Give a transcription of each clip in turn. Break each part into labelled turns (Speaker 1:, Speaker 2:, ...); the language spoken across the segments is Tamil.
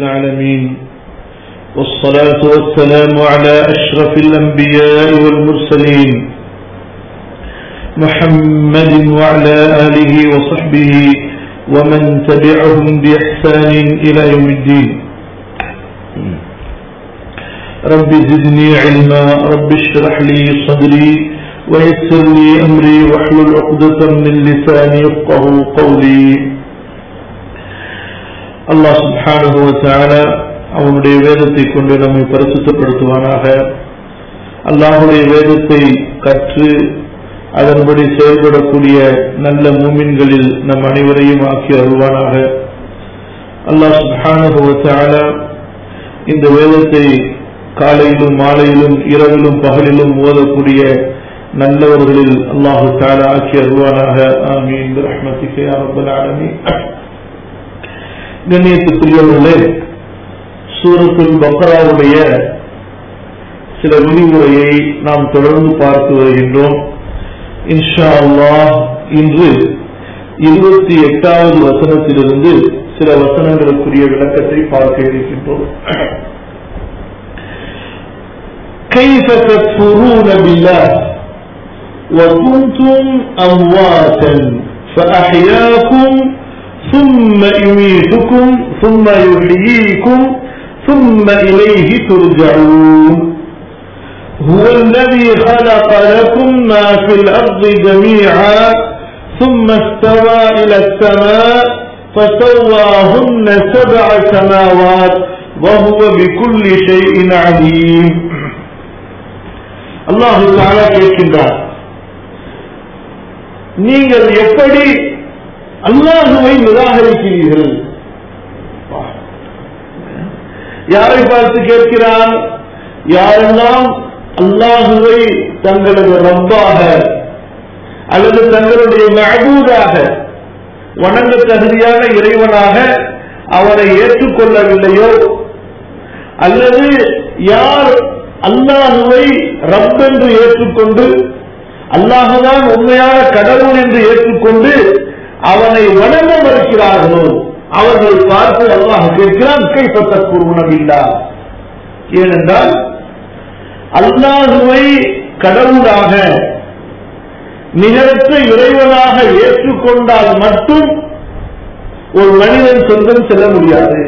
Speaker 1: العالمين والصلاة والسلام على أشرف الأنبياء والمرسلين محمد وعلى آله وصحبه ومن تبعهم بإحسان إلى يوم الدين رب زدني علما رب اشرح لي صدري ويسر لي أمري واحلل عقدة من لساني يفقه قولي அல்லாஹ் சுப்ஹானஹு வ தஆலா அவனுடைய வேதத்தை கொண்டு நம்மை பரிசுத்தப்படுத்துவானாக அல்லாஹுடைய வேதத்தை கற்று அதன்படி செயல்படக்கூடிய நல்ல மூமின்களில் நம் அனைவரையும் ஆக்கி அருள்வானாக அல்லாஹ் சுப்ஹானஹு வ தஆலா இந்த வேதத்தை காலையிலும் மாலையிலும் இரவிலும் பகலிலும் ஓதக்கூடிய நல்லவர்களில் அல்லாஹு தாலா ஆக்கி அருள்வானாக ஆமீன் ரஹ்மத்திகே ரப்பல் ஆலமீன் கண்ணியத்துக்குரியவர்களே சூரத்துல் பக்ராவுடைய சில விரிவுரையை நாம் தொடர்ந்து பார்த்து வருகின்றோம் இன்ஷா அல்லாஹ் இன்று இருபத்தி எட்டாவது வசனத்திலிருந்து சில வசனங்களுக்குரிய விளக்கத்தை பார்க்க இருக்கின்றோம் كيف تكفرون بالله وكنتم أمواتا فأحياكم ثم يميتكم ثم يحييكم ثم إليه ترجعون هو الذي خلق لكم ما في الأرض جميعا ثم استوى إلى السماء فسواهن سبع سماوات وهو بكل شيء عليم அல்லாஹு தாலா கேட்கின்றார் நீங்கள் எப்படி அல்லாஹுவை நிராகரிக்கிறீர்கள் யாரை பார்த்து கேட்கிறார் யாரெல்லாம் அல்லாஹுவை தங்களது ரப்பாக அல்லது தங்களுடைய மகபூதாக வணங்க தகுதியான இறைவனாக அவரை ஏற்றுக்கொள்ளவில்லையோ அல்லது யார் அல்லாஹுவை ரப் என்று ஏற்றுக்கொண்டு அல்லாஹுதான் உண்மையான கடவுள் என்று ஏற்றுக்கொண்டு அவனை வணங்க மறுக்கிறார்களோ அவர்கள் பார்த்து அல்லாஹ் கேட்கிறான் கைப்பற்ற கூறுவனவில்லா ஏனென்றால் அல்லாஹுவை கடவுளாக நிகரற்ற இறைவனாக ஏற்றுக்கொண்டால் மட்டும் ஒரு மனிதன் சொந்தம் செல்ல முடியாது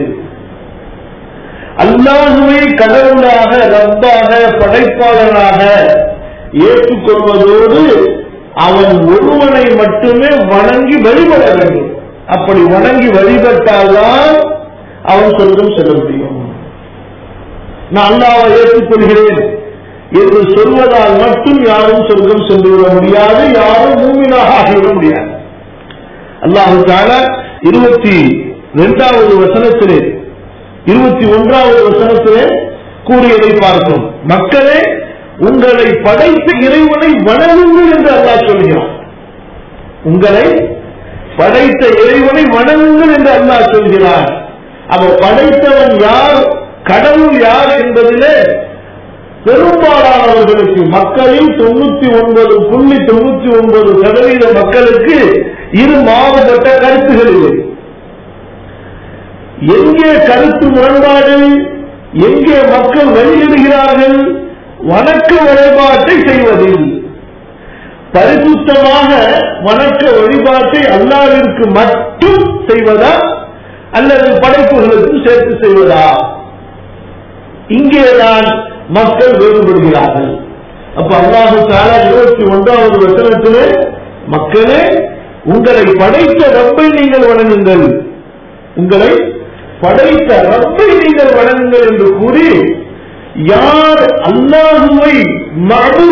Speaker 1: அல்லாஹுவை கடவுளாக ரப்பாக படைப்பாளனாக ஏற்றுக்கொள்வதோடு அவன் ஒருவனை மட்டுமே வணங்கி வழிபட வேண்டும் அப்படி வணங்கி வழிபட்டால்தான் அவன் சொர்க்கம் செல்ல முடியும் நான் அல்லாவை ஏற்றுக்கொள்கிறேன் என்று சொல்வதால் மட்டும் யாரும் சொர்க்கம் சென்று விட முடியாது யாரும் மூமினாக ஆகிவிட முடியாது அல்லாஹு தாலா இருபத்தி இரண்டாவது வசனத்திலே இருபத்தி ஒன்றாவது வசனத்திலே கூறியதை பார்க்கும் மக்களே உங்களை படைத்த இறைவனை வணங்குங்கள் என்று அல்லாஹ் சொல்கிறான் உங்களை படைத்த இறைவனை வணங்குங்கள் என்று அல்லாஹ் சொல்கிறார் அவர் படைத்தவன் யார் கடவுள் யார் என்பதிலே பெரும்பாலானவர்களுக்கு மக்களில் தொண்ணூத்தி ஒன்பது புள்ளி தொண்ணூத்தி ஒன்பது சதவீத மக்களுக்கு இரு மாறுபட்ட கருத்துகள் இல்லை எங்கே கருத்து முரண்பாடு எங்கே மக்கள் வெளியிடுகிறார்கள் வணக்க வழிபாட்டை செய்வதில் பரிசுத்தமாக வணக்க வழிபாட்டை அல்லாவிற்கு மட்டும் செய்வதா அல்லது படைப்புகளுக்கு சேர்த்து செய்வதா இங்கேதான் மக்கள் வேறுபடுகிறார்கள் அப்ப அல்லாஹு தாலா இருபத்தி ஒன்றாவது வசனத்திலே மக்களே உங்களை படைத்த ரப்பை நீங்கள் வணங்குங்கள் உங்களை படைத்த ரப்பை நீங்கள் வணங்குங்கள் என்று கூறி யார் அல்லாஹுவை மடு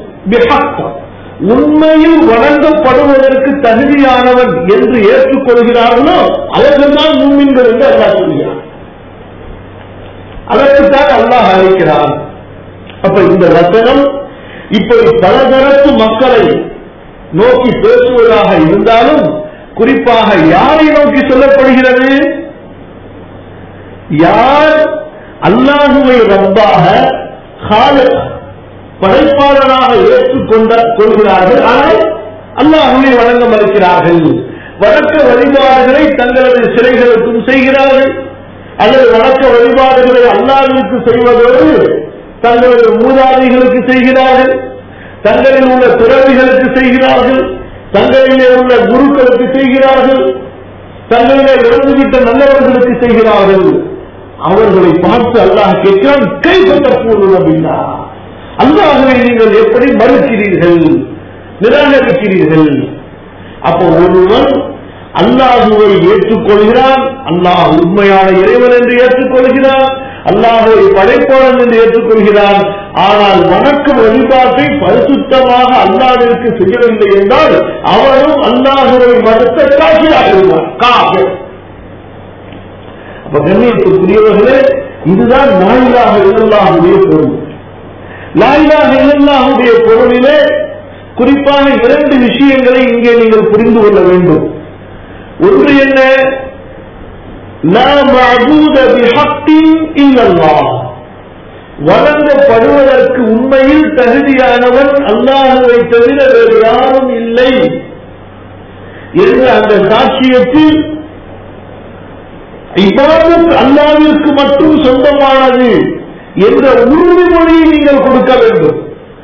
Speaker 1: உண்மையில் வணங்கப்படுவதற்கு தகுதியானவன் என்று ஏற்றுக்கொள்கிறார்களோ அவர்கள் தான் முன்மின்கள் என்று அல்லாஹ் சொல்கிறார் அதற்குத்தான் அல்லாஹ் அழைக்கிறார் அப்ப இந்த வசனம் இப்படி பலதரப்பு மக்களை நோக்கி பேசுவதாக இருந்தாலும் குறிப்பாக யாரை நோக்கி சொல்லப்படுகிறது யார் அல்லாஹுவை ரப்பாக ஹாலக் படைப்பாளராக ஏற்றுக்கொண்ட கொள்கிறார்கள் ஆனால் அல்லாஹுவை வழங்க மறுக்கிறார்கள் வழக்க வழிபாடுகளை தங்களது சிலைகளுக்கும் செய்கிறார்கள் அல்லது வணக்க வழிபாடுகளை அல்லாவிற்கு செய்வதோடு தங்களது மூதாதிகளுக்கு செய்கிறார்கள் தங்களில் உள்ள துறவிகளுக்கு செய்கிறார்கள் தங்களிலே உள்ள குருக்களுக்கு செய்கிறார்கள் தங்களிலே இறந்துவிட்ட நல்லவர்களுக்கு செய்கிறார்கள் அவர்களை பார்த்து அல்லாஹ் கேட்கிறான் கை கொண்டப்போது அப்படின்னா அல்லாஹுவை நீங்கள் எப்படி மறுக்கிறீர்கள் நிராகரிக்கிறீர்கள் அப்போ ஒருவன் அல்லாஹுவை ஏற்றுக்கொள்கிறான் அல்லாஹ் உண்மையான இறைவன் என்று ஏற்றுக்கொள்கிறான் அல்லாஹுவை படைப்பாளன் என்று ஏற்றுக்கொள்கிறான் ஆனால் வணக்க வழிபாட்டை பரிசுத்தமாக அல்லாவிற்கு செய்யவில்லை என்றால் அவனும் அல்லாஹுவை மறுத்த காட்சியாக இருந்தான் காஃபிர் அப்ப கண்ணியத்துக்குரியவர்களே இதுதான் லாயிலாக இல்லல்லாஹுடைய பொருள் லாயிலாக இல்லல்லாஹுடைய பொருளிலே குறிப்பாக இரண்டு விஷயங்களை இங்கே நீங்கள் புரிந்து கொள்ள வேண்டும் ஒன்று என்ன லா மஅபூத பிஹக்கின் இல்லல்லாஹ் வழங்கப்படுவதற்கு உண்மையில் தகுதியானவன் அல்லாஹுவை தவிர வேறு யாரும் இல்லை என்ற அந்த சாட்சியத்தில் இபாதத் அல்லாவிற்கு மட்டும் சொந்தமானது என்ற உறுதிமொழியை நீங்கள் கொடுக்க வேண்டும்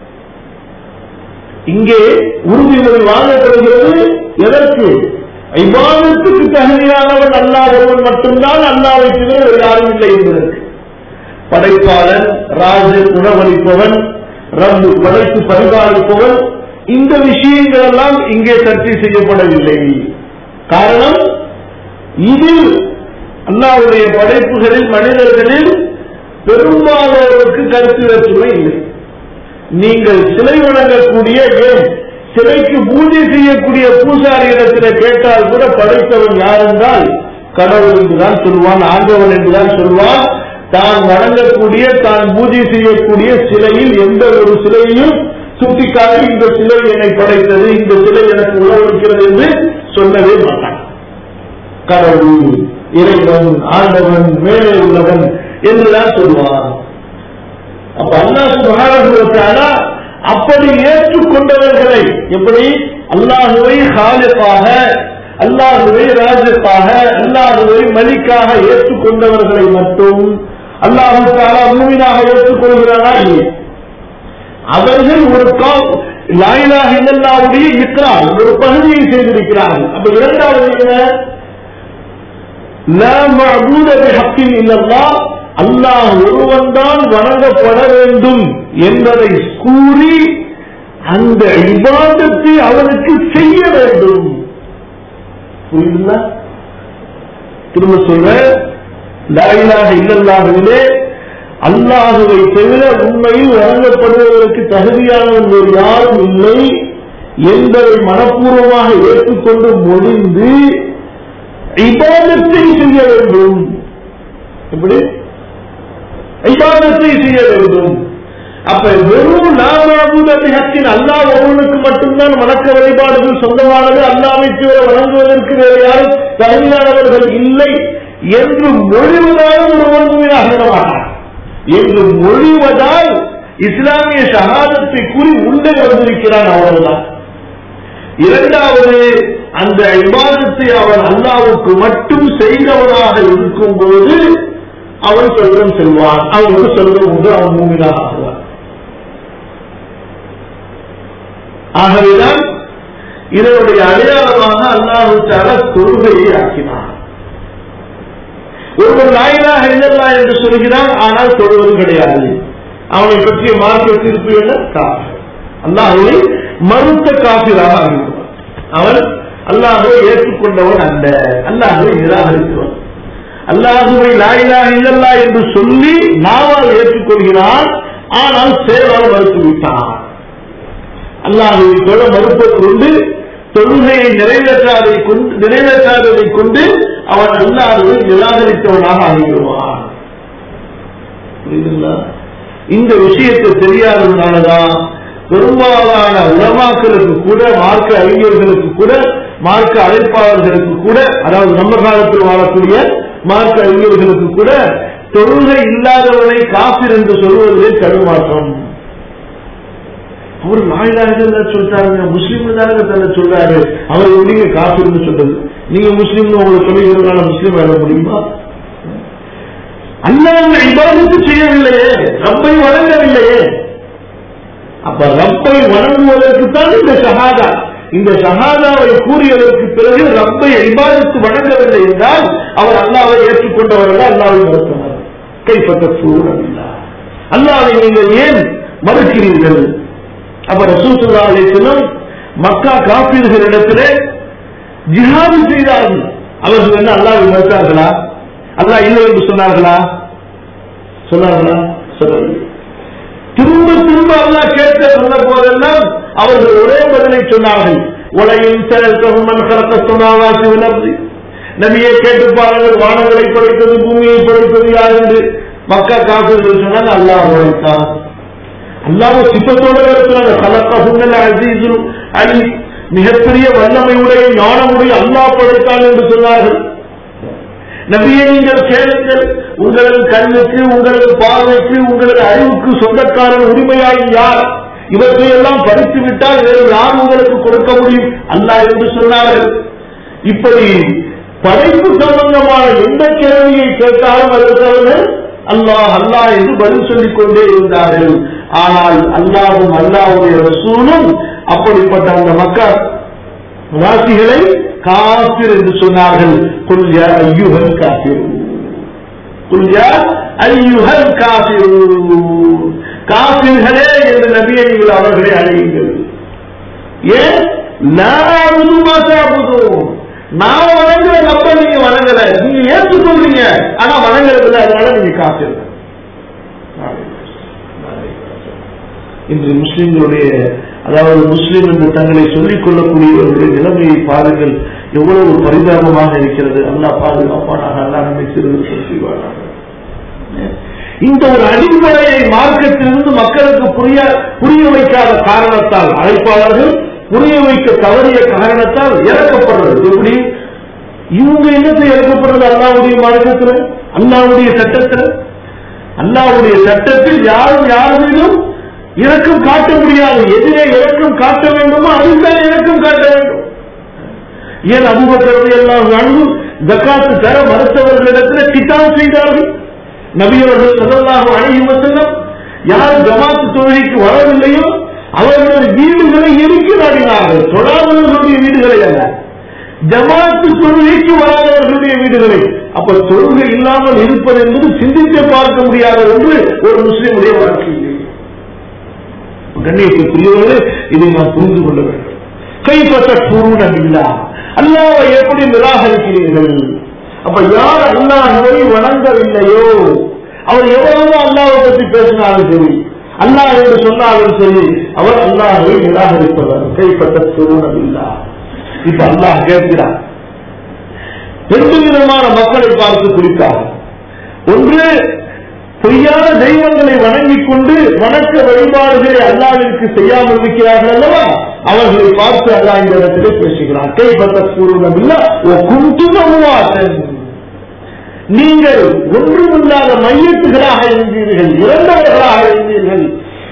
Speaker 1: இங்கே உறுதிமொழி வாங்கப்படுகிறது எதற்கு இபாதத்துக்கு தகுதியானவன் அல்லாதவன் மட்டும்தான் அல்லாவை தவிர வேறு யாரும் இல்லை என்பதற்கு படைப்பாளன் ராஜு உணவளிப்பவன் ரப்பு படைத்து பரிபாலிப்பவன் இந்த விஷயங்கள் எல்லாம் இங்கே சர்ச்சை செய்யப்படவில்லை காரணம் இதில் அல்லாவுடைய படைப்புகளில் மனிதர்களில் பெரும்பாலோருக்கு கருத்து வேற்றுமை இல்லை நீங்கள் சிலை வணங்கக்கூடிய ஏன் சிலைக்கு பூஜை செய்யக்கூடிய பூசாரி இடத்துல கேட்டால் கூட படைத்தவன் யார் என்றால் கடவுள் என்றுதான் சொல்வான் ஆண்டவன் என்றுதான் சொல்வான் தான் வணங்கக்கூடிய தான் பூஜை செய்யக்கூடிய சிலையில் எந்த ஒரு சிலையையும் சுட்டிக்காட்டி இந்த சிலை என்னை படைத்தது இந்த சிலை எனக்கு உணவளிக்கிறது என்று சொல்லவே மாட்டான் கடவுள் இறைவன் ஆண்டவன் மேலே உள்ளவன் என்றுதான் சொல்வான் அப்ப அல்லா சுகாரா அப்படி ஏற்றுக்கொண்டவர்களை எப்படி அல்லாஹுவை ஹாலிப்பாக அல்லாஹுவை ராஜத்தாக அல்லாஹுவை மலிக்காக ஏற்றுக்கொண்டவர்களை மட்டும் அல்லாஹுக்காக மூவினாக ஏற்றுக்கொள்கிறாரா இல்லை அவர்கள் ஒரு கால் லாயிலாக இல்லல்லாவுடைய இக்ரார் ஒரு பகுதியை செய்திருக்கிறார்கள் அப்ப இரண்டாவது என்ன லா மஅபூத பிஹக்கின் இல்லல்லாஹ் அல்லாஹ் ஒருவன் தான் வணங்கப்பட வேண்டும் என்பதை கூறி அந்த இபாதத்தை அவனுக்கு செய்ய வேண்டும் புரியுதுங்களா திரும்ப சொல்ற லாயிலாக இல்லல்லாகவிலே அல்லாஹுவை தவிர உண்மையில் வழங்கப்படுவதற்கு தகுதியானவன் வேறு யாரும் இல்லை என்பதை மனப்பூர்வமாக ஏற்றுக்கொண்டு மொழிந்து இபாதத்தை செய்ய வேண்டும் எப்படி இபாதத்தை செய்ய வேண்டும் அப்ப வெறும் நாமாபூதத்தின் அல்லாஹ் ஒருவனுக்கு மட்டும்தான் வணக்க வழிபாடுகள் சொந்தமானது அல்லாவை தவிர வணங்குவதற்கு வேறு யாரும் தகுதியானவர்கள் இல்லை என்று மொழிவதால் ஒருவன் மாட்டான் என்று மொழிவதால் இஸ்லாமிய ஷஹாதத்தை கூறி உள்ளே வந்திருக்கிறான் அவ்வளவுதான் இரண்டாவது அந்த விவாதத்தை அவன் அல்லாவுக்கு மட்டும் செய்தவனாக இருக்கும் போது அவன் சொல்லம் செல்வான் அவனுக்கு சொல்லம் உண்டு அவன் மூமிதாக ஆகுவான் ஆகவேதான் இதனுடைய அடையாளமாக அல்லாஹு தால தொழுகையை ஆக்கினான் ஒருவர் நாயனாக இல்லல்லா என்று சொல்கிறான் ஆனால் தொழுவது கிடையாது அவனை பற்றிய மார்க்க தீர்ப்பு என்ன காஃபிர் அல்லாஹுவை மறுத்த காபிராக ஆகிவிடுவான் அவன் அல்லாஹுவை ஏற்றுக்கொண்டவன் அல்ல அல்லாஹுவை நிராகரிக்கிறவன் அல்லாஹுவை லாயிலா இல்லல்லா என்று சொல்லி நாவால் ஏற்றுக்கொள்கிறான் ஆனால் செயலால் மறுத்து விட்டான் அல்லாஹுவை தொழ மறுப்பது கொண்டு தொழுகையை நிறைவேற்றாதை கொண்டு நிறைவேற்றாததை கொண்டு அவன் அல்லாஹுவை நிராகரித்தவனாக ஆகிவிடுவான் புரியுதுங்களா இந்த விஷயத்தை தெரியாததுனாலதான் பெரும்பாலான உலமாக்களுக்கு கூட மார்க்க அறிஞர்களுக்கு கூட மார்க்க அழைப்பாளர்களுக்கு கூட அதாவது நம்ம காலத்தில் வாழக்கூடிய மார்க்க அறிஞர்களுக்கு கூட தொழுகை இல்லாதவனை காப்பீர் என்று சொல்வதிலே தடுமாற்றம் அவர் நாயிலாக சொல்றாருங்க முஸ்லீம் தானே தன்னை சொல்றாரு அவர் எப்படிங்க காப்பீர்னு சொல்றது நீங்க முஸ்லீம் உங்களுக்கு சொல்லிக்கிறதுனால முஸ்லீம் ஆக முடியுமா அல்லாஹ் இபாதத்து செய்யவில்லையே ரப்பை வணங்கவில்லையே அப்ப ரப்பை வணங்குவதற்கு தான் இந்த ஷஹாதா இந்த ஷஹாதாவை கூறியதற்கு பிறகு ரப்பை இபாதத்து வணங்கவில்லை என்றால் அவர் அல்லாவை ஏற்றுக்கொண்டவர்கள் அல்லாவை மறுத்தனர் கைப்பற்ற சூழலில்லா அல்லாவை நீங்கள் ஏன் மறுக்கிறீர்கள் அப்ப ரசூசுல்லா அலிஸ்லம் மக்கா காப்பீர்களிடத்திலே ஜிஹாது செய்தார்கள் அவர்கள் என்ன அல்லாவை மறுத்தார்களா அல்லாஹ் இல்லை என்று சொன்னார்களா சொன்னார்களா சொல்லவில்லை திரும்ப திரும்ப அல்லாஹ் கேட்க சொன்ன போதெல்லாம் அவர்கள் ஒரே பதிலை சொன்னார்கள் உலகின் செயல்கமன் கலக்க சொன்னாவாசி உணர்ந்து நபியை கேட்டு பாருங்கள் வானங்களை படைத்தது பூமியை படைத்தது யார் என்று மக்கா காப்பீர்கள் சொன்னால் அல்லாஹ் உழைத்தான் அல்லாஹ் சிப்பத்தோட இருக்கிறாங்க கலக்க சுண்ணல் அசீசு அலி மிகப்பெரிய வல்லமையுடைய ஞானமுடைய அல்லாஹ் படைத்தான் என்று சொன்னார்கள் நபியை நீங்கள் கேளுங்கள் உங்களது கண்ணுக்கு உங்களது பார்வைக்கு உங்களது அறிவுக்கு சொந்தக்காரன் உரிமையாளி யார் இவற்றையெல்லாம் படித்து விட்டால் வேறு யார் உங்களுக்கு கொடுக்க முடியும் அல்லாஹ் என்று சொன்னார்கள் இப்படி படைப்பு சம்பந்தமான எந்த கேள்வியை கேட்டாலும் அதற்கு அல்லாஹ் அல்லாஹ் என்று பதில் சொல்லிக் கொண்டே இருந்தார்கள் ஆனால் அல்லாவும் அல்லாவுடைய ரசூலும் அப்படிப்பட்ட அந்த மக்கள் வாசிகளை காபிர் என்று சொன்னார்கள் குல் யா ஐயுஹல் காபிர் குல் யா ஐயுஹல் காபிர் காபிர்களே என்று நபியை நீங்கள் அவர்களை அழையுங்கள் ஏன் நாவது மாசாபுதும் நான் வணங்குற நம்ப நீங்க வணங்கல நீங்க ஏற்றுக்கொள்றீங்க ஆனா வணங்குறது இல்லை அதனால நீங்க காப்பீர்கள் இன்று முஸ்லிம்களுடைய அதாவது முஸ்லிம் என்று தங்களை சொல்லிக் கொள்ளக்கூடியவர்களுடைய நிலைமையை பாருங்கள் எவ்வளவு பரிதாபமாக இருக்கிறது அல்லா பாதுகாப்பானாக அல்லா நம்மை சிறுவர் செய்வானாக இந்த ஒரு அடிப்படையை மார்க்கத்திலிருந்து மக்களுக்கு புரிய புரிய வைக்காத காரணத்தால் அழைப்பாளர்கள் புரிய வைக்க தவறிய காரணத்தால் இறக்கப்படுறது எப்படி இவங்க என்னத்தை இறக்கப்படுறது அல்லாவுடைய மார்க்கத்தில் அல்லாவுடைய சட்டத்தில் அல்லாவுடைய சட்டத்தில் யாரும் யார் மீதும் இறக்கம் காட்ட முடியாது எதிரே இறக்கம் காட்ட வேண்டுமோ அதுதான் இறக்கம் காட்ட வேண்டும் ஏன் அபுபக்கரவை எல்லாம் வாழ்ந்து ஜக்காத்து தர மறுத்தவர்களிடத்தில் கிட்டான் செய்தார்கள் நபியவர்கள் சொல்லலாக அணுகி வசனம் யார் ஜமாத்து தொழுகைக்கு வரவில்லையோ அவர்களது வீடுகளை எரிக்க நாடினார்கள் தொழாதவர்களுடைய வீடுகளை அல்ல ஜமாத்து தொழுகைக்கு வராதவர்களுடைய வீடுகளை அப்ப தொழுகை இல்லாமல் இருப்பது என்பது சிந்தித்தே பார்க்க முடியாது என்று ஒரு முஸ்லிமுடைய வாழ்க்கை கண்ணியத்துக்குரியவர்களே இதை நாம் புரிந்து கொள்ள வேண்டும் கைப்பற்ற பூர்ணம் இல்லா அல்லாவை எப்படி நிராகரிக்கிறீர்கள் அப்ப யார் அல்லாஹை வணங்கவில்லையோ அவர் எவ்வளவு அல்லாவை பற்றி பேசினாலும் சரி அல்லாஹ் என்று சொன்னாலும் சரி அவர் அல்லாஹை நிராகரிப்பவர் கைப்பற்ற பூர்ணம் இல்லா இப்ப அல்லாஹ் கேட்கிறார் ரெண்டு விதமான மக்களை பார்த்து குறித்தார் ஒன்று பொய்யான தெய்வங்களை வணங்கிக் கொண்டு வணக்க வழிபாடுகளை அல்லாவிற்கு செய்யாமல் இருக்கிறார்கள் அல்லவா அவர்களை பார்த்து அல்லா இந்த இடத்திலே பேசுகிறார் கைப்பற்ற பூர்வமில்ல குந்துமவாசன் நீங்கள் ஒன்றுமில்லாத மையத்துகளாக இருந்தீர்கள் இறந்தவர்களாக இருந்தீர்கள்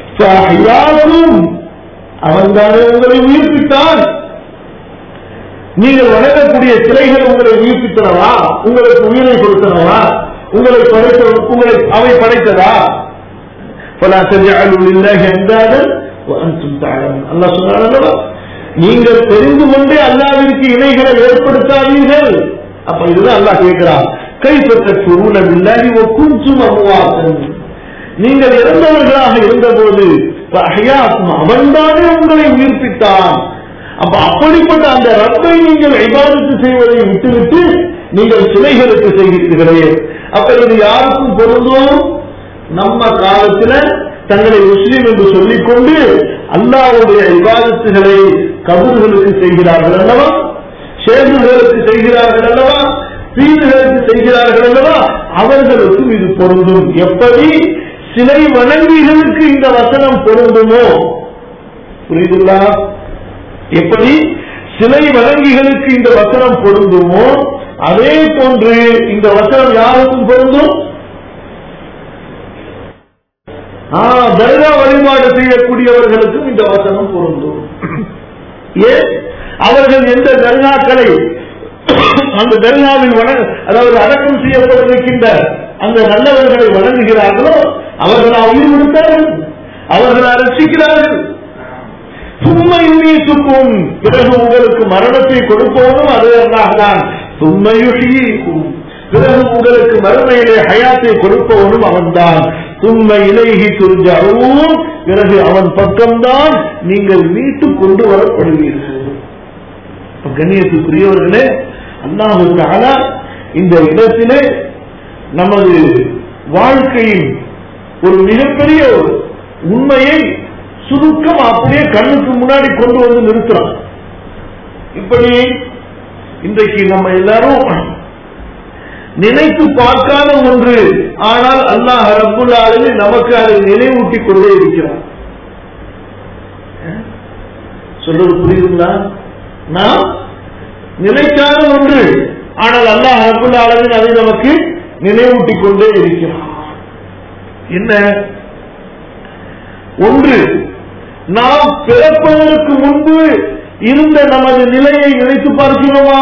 Speaker 1: அவன்தானே உங்களை உயிர்ப்பித்தான் நீங்கள் வணங்கக்கூடிய சிலைகள் உங்களை உயிர்ப்பித்தனவா உங்களுக்கு உயிரை கொடுத்தனவா உங்களை படைத்த உங்களை அவை படைத்ததா فلا تجعلوا لله اندادا وانتم تعلمون الله சொன்னாரல்லவா நீங்கள் தெரிந்து கொண்டே அல்லாவிற்கு இணைகளை ஏற்படுத்தாதீர்கள் அப்ப இதுதான் அல்லாஹ் கேட்கிறான் கைப்பற்ற குருண பில்லாஹி ஒக்குஞ்சும் அம்வாசன் நீங்கள் இறந்தவர்களாக இருந்தபோது அவன்தானே உங்களை உயிர்ப்பித்தான் அப்ப அப்படிப்பட்ட அந்த ரப்பை நீங்கள் விவாதத்து செய்வதை விட்டுவிட்டு நீங்கள் சிலைகளுக்கு செய்கிறீர்களே அப்ப இது யாருக்கும் பொருந்தும் நம்ம காலத்துல தங்களை முஸ்லீம் என்று சொல்லிக்கொண்டு அல்லாவுடைய விவாதத்துகளை கபூர்களுக்கு செய்கிறார்கள் அல்லவா சேதுகளுக்கு செய்கிறார்கள் அல்லவா பீடுகளுக்கு செய்கிறார்கள் அல்லவா அவர்களுக்கும் இது பொருந்தும் எப்படி சிலை வணங்கிகளுக்கு இந்த வசனம் பொருந்துமோ புரியுதுங்களா எப்படி சிலை வழங்கிகளுக்கு இந்த வசனம் பொருந்துமோ அதே போன்று இந்த வசனம் யாருக்கும் பொருந்தும் தர்கா வழிபாடு செய்யக்கூடியவர்களுக்கும் இந்த வசனம் பொருந்தும் ஏன் அவர்கள் எந்த தர்காக்களை அந்த தர்காவின் வன அதாவது அடக்கம் செய்யப்பட்டிருக்கின்ற அந்த நல்லவர்களை வழங்குகிறார்களோ அவர்களா உயிர் கொடுத்தார்கள் அவர்களா ரசிக்கிறார்கள் சும்மை நீசுக்கும் பிறகு உங்களுக்கு மரணத்தை கொடுப்பவனும் அது அல்லாஹ்தான் சும்மையுஷியும் பிறகு உங்களுக்கு மறுமையிலே ஹயாத்தை கொடுப்பவனும் அவன்தான் சும்மை இலைகி துரிஜவும் பிறகு அவன் பக்கம்தான் நீங்கள் மீட்டு கொண்டு வரப்படுவீர்கள் இப்ப கண்ணியத்துக்குரியவர்களே அல்லாஹு தஆலா இந்த இடத்திலே நமது வாழ்க்கையின் ஒரு மிகப்பெரிய ஒரு உண்மையை சுருக்கம் அப்படியே கண்ணுக்கு முன்னாடி கொண்டு வந்து நிறுத்துறோம் இப்படி இன்றைக்கு நம்ம எல்லாரும் நினைத்து பார்க்காத ஒன்று ஆனால் அல்லாஹ் ரப்புல் ஆலமீன் நமக்கு அதை நினைவூட்டி கொண்டே இருக்கிறார் சொல்றது புரியுதுங்களா நாம் நினைக்காத ஒன்று ஆனால் அல்லாஹ் ரப்புல் ஆலமீன் அதை நமக்கு நினைவூட்டி கொண்டே இருக்கிறார் என்ன ஒன்று நாம் பிறப்பதற்கு முன்பு இருந்த நமது நிலையை நினைத்து பார்க்கிறோமா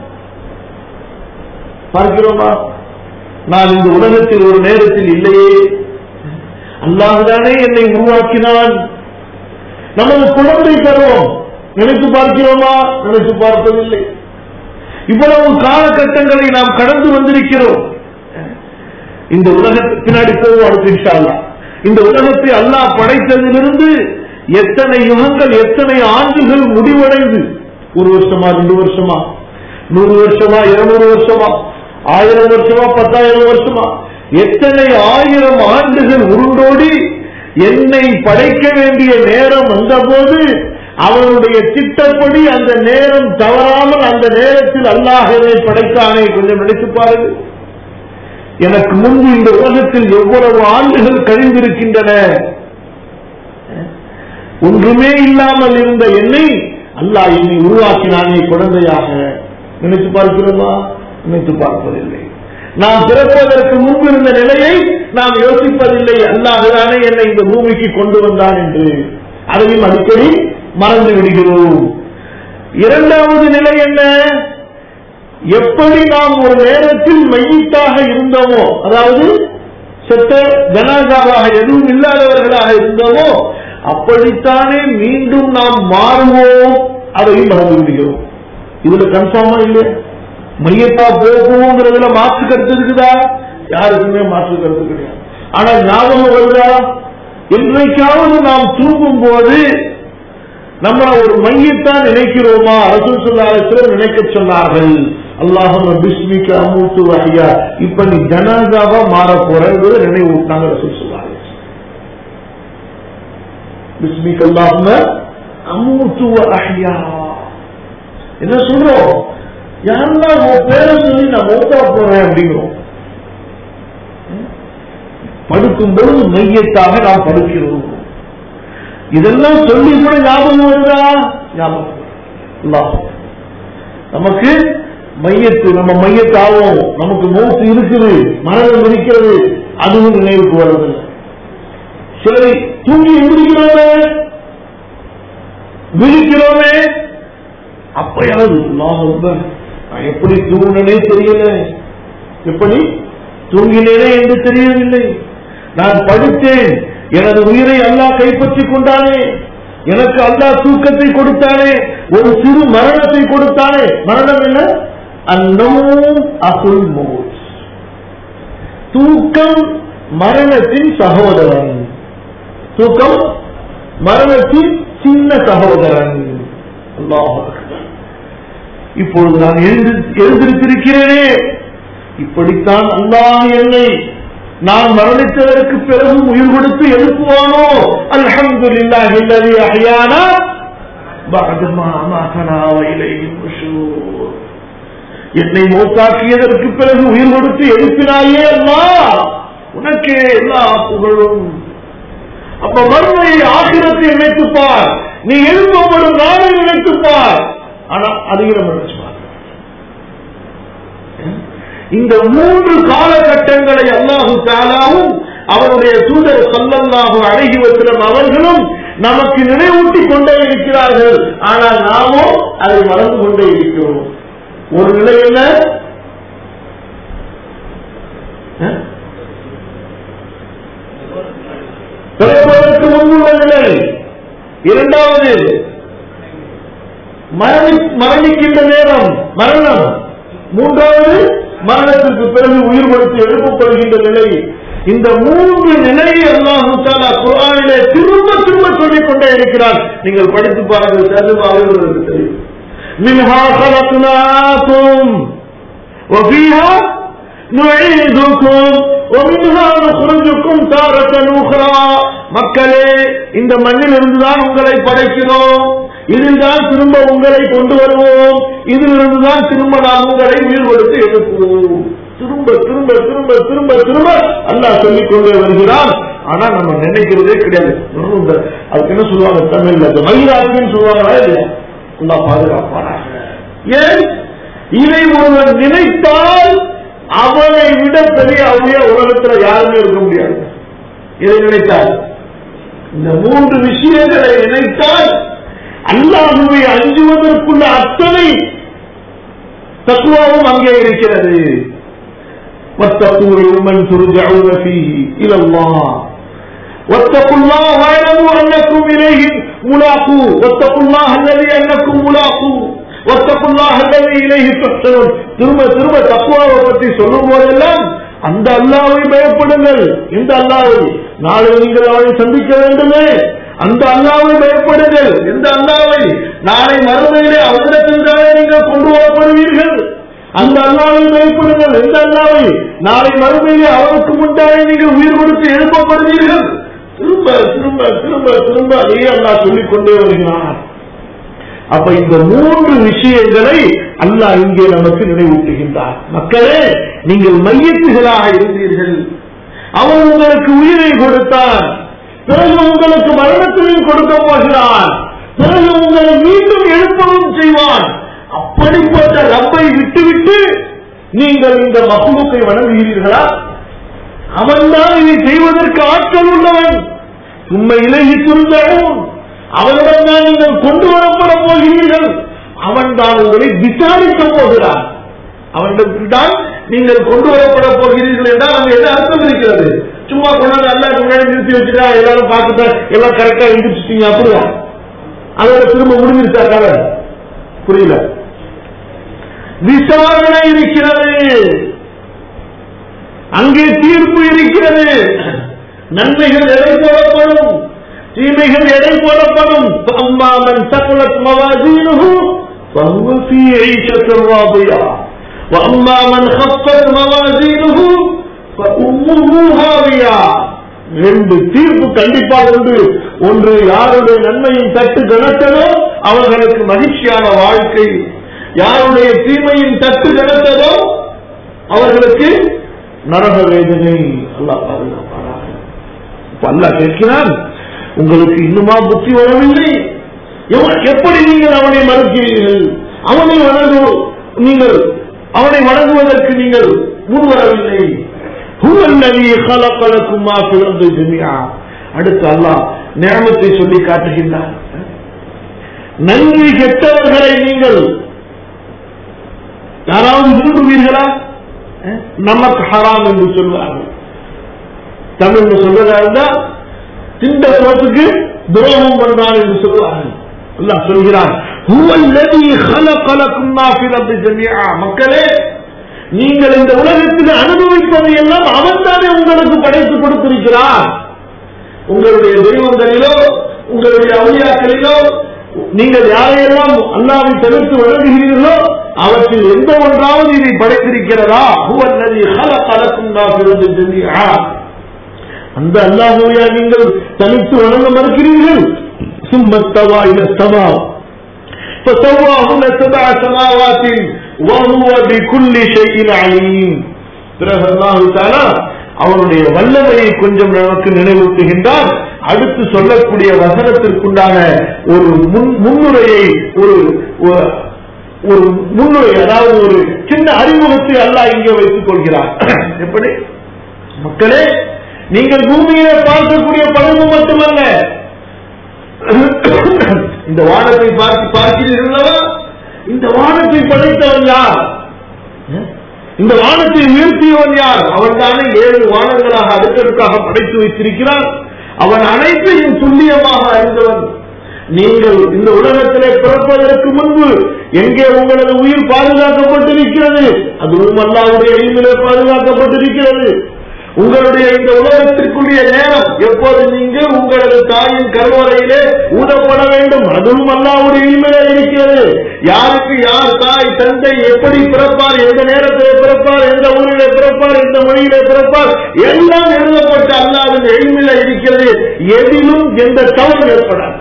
Speaker 1: பார்க்கிறோமா நான் இந்த உலகத்தில் ஒரு நேரத்தில் இல்லையே அல்லாஹ்தானே என்னை உருவாக்கினான் நமது குழந்தை பருவம் நினைத்து பார்க்கிறோமா நினைத்து பார்ப்பதில்லை இவ்வளவு காலகட்டங்களை நாம் கடந்து வந்திருக்கிறோம் இந்த உலகத்து பின்னாடி போவோம் அடுத்து இன்ஷா அல்லாஹ். இந்த உலகத்தை அல்லாஹ் படைத்ததிலிருந்து எத்தனை யுகங்கள் எத்தனை ஆண்டுகள் முடிவடைந்து ஒரு வருஷமா ரெண்டு வருஷமா நூறு வருஷமா இருநூறு வருஷமா ஆயிரம் வருஷமா பத்தாயிரம் வருஷமா எத்தனை ஆயிரம் ஆண்டுகள் உருண்டோடி என்னை படைக்க வேண்டிய நேரம் வந்தபோது அவனுடைய திட்டப்படி அந்த நேரம் தவறாமல் அந்த நேரத்தில் அல்லாஹ் என்னை படைத்தானே கொஞ்சம் நினைத்து பாருங்கள் எனக்கு முன்பு இந்த உலகத்தில் எவ்வளவு ஆண்டுகள் கழிந்திருக்கின்றன ஒன்றுமே இல்லாமல் இருந்த என்னை அல்லாஹ் என்னை உருவாக்கினானே குழந்தையாக நினைத்து பார்க்கிறோமா நினைத்து பார்ப்பதில்லை நாம் பிறப்பதற்கு முன்பு இருந்த நிலையை நாம் யோசிப்பதில்லை அல்லாஹ்தானே என்னை இந்த பூமிக்கு கொண்டு வந்தான் என்று அதையும் அடிக்கடி மறந்து விடுகிறோம் இரண்டாவது நிலை என்ன எப்படி நாம் ஒரு நேரத்தில் மையத்தாக இருந்தோமோ அதாவது செத்த ஜனாதாவாக எதுவும் இல்லாதவர்களாக இருந்தோமோ அப்படித்தானே மீண்டும் நாம் மாறுவோம் அதையும் மறந்து விடுகிறோம் இதுல கன்ஃபார்மா இல்லையா மையத்தா போகுங்கிறதுல மாற்று கருத்து இருக்குதா யாருக்குமே மாற்று கருத்து கிடையாது ஆனா ஞாபகம் வருதா என்றைக்காவது நாம் தூங்கும் போது நம்ம ஒரு மையத்தான் நினைக்கிறோமா ரசூல் சொல்லாரத்தில் நினைக்க சொன்னார்கள் அல்லாஹும் பிஸ்மிக்க அமூத்து வகையா இப்ப நீ ஜனாதாவா மாற போறது நினைவு விட்டாங்க ரசூல் சொல்லாரு பிஸ்மிக் அல்லாஹும் அமூத்து வகையா என்ன சொல்றோம் யாரெல்லாம் உன் பேரை சொல்லி நான் மௌத்தா போறேன் அப்படிங்கிறோம் படுக்கும் பொழுது மையத்தாக நாம் படுக்கிறோம் இதெல்லாம் சொல்லி கூட ஞாபகம் வருதா ஞாபகம் அல்லாஹ். நமக்கு மையத்து நம்ம மையத்தாகும் நமக்கு மூச்சு இருக்குது மனதில் இருக்கிறது அதுவும் நினைவுக்கு வருவதில்லை சிலரை தூங்கி எந்திரிக்கிறோமே விழிக்கிறோமே அப்பயாவது அல்லாஹ் அக்பர். நான் எப்படி தூங்கினே தெரியல எப்படி தூங்கினேனே என்று தெரியவில்லை நான் படித்தேன் எனது உயிரை அல்லாஹ் கைப்பற்றிக் கொண்டானே எனக்கு அல்லாஹ் தூக்கத்தை கொடுத்தானே ஒரு சிறு மரணத்தை கொடுத்தானே மரணம் என்ன அந்நமும் அகுல் மௌத் தூக்கம் மரணத்தின் சகோதரன் தூக்கம் மரணத்தின் சின்ன சகோதரன் அல்லாஹ் அக்பர். இப்பொழுது நான் எழுந்து எழுந்திருக்கிறேனே இப்படித்தான் அல்லாஹ் என்னை நான் மரணித்ததற்கு பிறகும் உயிர் கொடுத்து எழுப்புவானோ அல்ஹம்துலில்லாஹி அல்லதி அஹ்யானா பஅத மா அமாதனா வ இலைஹி நுஷூர் என்னை மௌத்தாக்கியதற்கு பிறகு உயிர் கொடுத்து எழுப்பினாயே அல்லாஹ் உனக்கே எல்லா புகழும் அப்ப மறுமையை ஆகிரத்தை நினைத்துப்பார் நீ எழுப்பப்படும் நாளை நினைத்துப்பார் ஆனா அதிகம் நினைச்சுப்பார் இந்த மூன்று காலகட்டங்களை அல்லாஹு தாலாவும் அவருடைய தூதர் சல்லல்லாஹு அழகி வசிலம் அவர்களும் நமக்கு நினைவூட்டி கொண்டே இருக்கிறார்கள் ஆனால் நாமோ அதை மறந்து கொண்டே இருக்கிறோம் ஒரு நிலை என்ன அஹ்? இரண்டாவது மரணி மரணிக்கின்ற நேரம் மரணம் மூன்றாவது மரணத்திற்கு பிறகு உயிர் கொடுத்து எழுப்பப்படுகின்ற நிலை இந்த மூன்று நிலையை அல்லாஹு தாலா குரானிலே திரும்ப திரும்ப சொல்லிக் கொண்டே இருக்கிறார் நீங்கள் படித்து பாருங்கள் சர்வமாக உங்களுக்கு தெரியும் மின்ஹா خلقناكم وفيها نعيدكم ومنها نخرجكم تارة أخرى மக்களே இந்த மண்ணில் இருந்துதான் உங்களை படைக்கிறோம் இதில்தான் திரும்ப உங்களை கொண்டு வருவோம் இதிலிருந்துதான் திரும்ப நாம் உங்களை உயிர் கொடுத்து எழுப்புவோம் திரும்ப திரும்ப திரும்ப திரும்ப திரும்ப அல்லாஹ் சொல்லிக் கொண்டே வருகிறான் ஆனா நம்ம நினைக்கிறதே கிடையாது இன்னும் இந்த அதுக்கு என்ன சொல்லுவாங்க தமிழ்ல இந்த மயிலாக்குன்னு சொல்லுவாங்களா இல்லையா அல்லா பாதுகாப்பானா ஏன் இதை ஒருவன் நினைத்தால் அவனை விட பெரிய அவனைய உலகத்துல யாருமே இருக்க முடியாது இதை நினைத்தால் இந்த மூன்று விஷயங்களை நினைத்தால் அல்லாஹுவை அஞ்சுவதற்குள்ள அத்தனை தத்துவமும் அங்கே இருக்கிறது واتقوا يوما ترجعون فيه الى الله واتقوا الله واعلموا انكم اليه ملاقوه واتقوا الله الذي انكم ملاقوه واتقوا الله الذي اليه تحشرون திரும்ப திரும்ப தக்குவாவை பற்றி சொல்லும் போதெல்லாம் அந்த அல்லாவை பயப்படுங்கள் இந்த அல்லாவை நாளை நீங்கள் அவரை சந்திக்க வேண்டுமே அந்த அல்லாவை பயப்படுங்கள் எந்த அல்லாவை நாளை மறுமையிலே அவரிடத்தில்தானே நீங்கள் கொண்டு வரப்படுவீர்கள் அந்த அல்லாவை பயப்படுங்கள் எந்த அல்லாவை நாளை மறுமையிலே அவருக்கு முன்னாலே நீங்கள் உயிர் கொடுத்து எழுப்பப்படுவீர்கள் திரும்ப திரும்ப திரும்ப திரும்ப அதே அல்லா சொல்லிக் கொண்டே வருகிறார் அப்ப இந்த மூன்று விஷயங்களை அல்லாஹ் இங்கே நமக்கு நினைவூட்டுகின்றார் மக்களே நீங்கள் மையத்துகளாக இருந்தீர்கள் அவன் உங்களுக்கு உயிரை கொடுத்தான் பிறகு உங்களுக்கு மரணத்திலையும் கொடுக்க போகிறான் பிறகு உங்களை மீண்டும் எழுப்பவும் செய்வான் அப்படிப்பட்ட ரப்பை விட்டுவிட்டு நீங்கள் இந்த மகுமுக்கை வணங்குகிறீர்களா அவன்தான் இதை செய்வதற்கு ஆற்றல் உள்ளவன் உண்மை இலகி திருந்தவும் அவனிடம் தான் நீங்கள் கொண்டு வரப்பட போகிறீர்கள் அவன் தான் உங்களை விசாரிக்க போகிறான் அவனிடம் தான் நீங்கள் கொண்டு வரப்பட போகிறீர்கள் என்றால் அங்க என்ன அர்த்தம் இருக்கிறது சும்மா கொண்டாந்து அல்லா முன்னாடி நிறுத்தி வச்சுட்டா எல்லாரும் பார்த்துட்டா எல்லாம் கரெக்டா எந்திரிச்சிட்டீங்க அப்படியா அதோட திரும்ப முடிஞ்சிருச்சா கதை புரியல விசாரணை இருக்கிறது அங்கே தீர்ப்பு இருக்கிறது நன்மைகள் எடை போடப்படும் தீமைகள் எடை போடப்படும் அம்மாமன் சகலத் மவாதீனுஹு فهو في عيشة راضية وأما من خفت موازينه فأمه هاوية ரெண்டு தீர்ப்பு கண்டிப்பாக உண்டு ஒன்று யாருடைய நன்மையின் தட்டு கனத்ததோ அவர்களுக்கு மகிழ்ச்சியான வாழ்க்கை யாருடைய தீமையின் தட்டு கனத்ததோ அவர்களுக்கு நரக வேதனை அல்லாஹ் பாதுகாப்பாராக இப்ப அல்லாஹ் கேட்கிறான் உங்களுக்கு இன்னுமா புத்தி வரவில்லை எவ- எப்படி நீங்கள் அவனை மறுக்கிறீர்கள் அவனை வணங்கு நீங்கள் அவனை வணங்குவதற்கு நீங்கள் முன்வரவில்லை هو الذي خلق لكم ما في الارض جميعا அடுத்து அல்லாஹ் நியமத்தை சொல்லி காட்டுகின்றார் நன்றி கெட்டவர்களை நீங்கள் யாராவது விரும்புவீர்களா அஹ், நமக்கு ஹராம் என்று சொல்வார்கள் தமிழ்ல சொல்றதா இருந்தா திண்ட சோத்துக்கு துரோகம் பண்றான் என்று சொல்வார்கள் அல்லாஹ் சொல்கிறான் هو الذي خلق لكم ما في الارض جميعا மக்களே நீங்கள் இந்த உலகத்தில் அனுபவிப்பதை எல்லாம் அவன்தானே உங்களுக்கு படைத்து கொடுத்திருக்கிறான் உங்களுடைய தெய்வங்களிலோ உங்களுடைய அவுளியாக்களிலோ நீங்கள் யாரையெல்லாம் அல்லாவை தவிர்த்து வழங்குகிறீர்களோ அவற்றில் எந்த ஒன்றாவது இதை படைத்திருக்கிறதா ஹுவல்லதி ஹலகலக்கும் நாஃபிரது ஜமீஆ அந்த அல்லாஹுவையா நீங்கள் தனித்து வணங்க மறுக்கிறீர்கள் சும்மத்தவா இல சமா فسواهن سبع سماوات وهو بكل شيء عليم பிறகு அல்லாஹு தாலா அவருடைய வல்லமையை கொஞ்சம் நமக்கு நினைவூட்டுகின்றார் அடுத்து சொல்லக்கூடிய வசனத்திற்குண்டான ஒரு முன்- முன்னுரையை ஒரு ஒரு- ஒரு முன்னுரை அதாவது ஒரு சின்ன அறிமுகத்தை அல்லாஹ் இங்கே வைத்துக் கொள்கிறார் எப்படி மக்களே நீங்கள் பூமியில பார்க்கக்கூடிய படகு மட்டுமல்ல இந்த வானத்தை பார்த்து பார்க்கிறீர்களா இந்த வானத்தை படைத்தவன் யார் இந்த வானத்தை உயர்த்தியவன் யார் அவன் தானே ஏழு வானங்களாக அடுக்கடுக்காக படைத்து வைத்திருக்கிறான் அவன் அனைத்தையும் துல்லியமாக அறிந்தவன் நீங்கள் இந்த உலகத்திலே பிறப்பதற்கு முன்பு எங்கே உங்களது உயிர் பாதுகாக்கப்பட்டிருக்கிறது அதுவும் அல்லாவுடைய எளிமையிலே பாதுகாக்கப்பட்டிருக்கிறது உங்களுடைய இந்த உலகத்திற்குரிய நேரம் எப்போது நீங்கள் உங்களது தாயின் கருவறையிலே ஊதப்பட வேண்டும் அதுவும் அல்லாவுடைய எளிமையிலே இருக்கிறது யாருக்கு யார் தாய் தந்தை எப்படி பிறப்பார் எந்த நேரத்திலே பிறப்பார் எந்த ஊரிலே பிறப்பார் எந்த மொழியிலே பிறப்பார் எல்லாம் எழுதப்பட்ட அல்லாவின் எளிமையில இருக்கிறது எதிலும் எந்த தவறு ஏற்படாது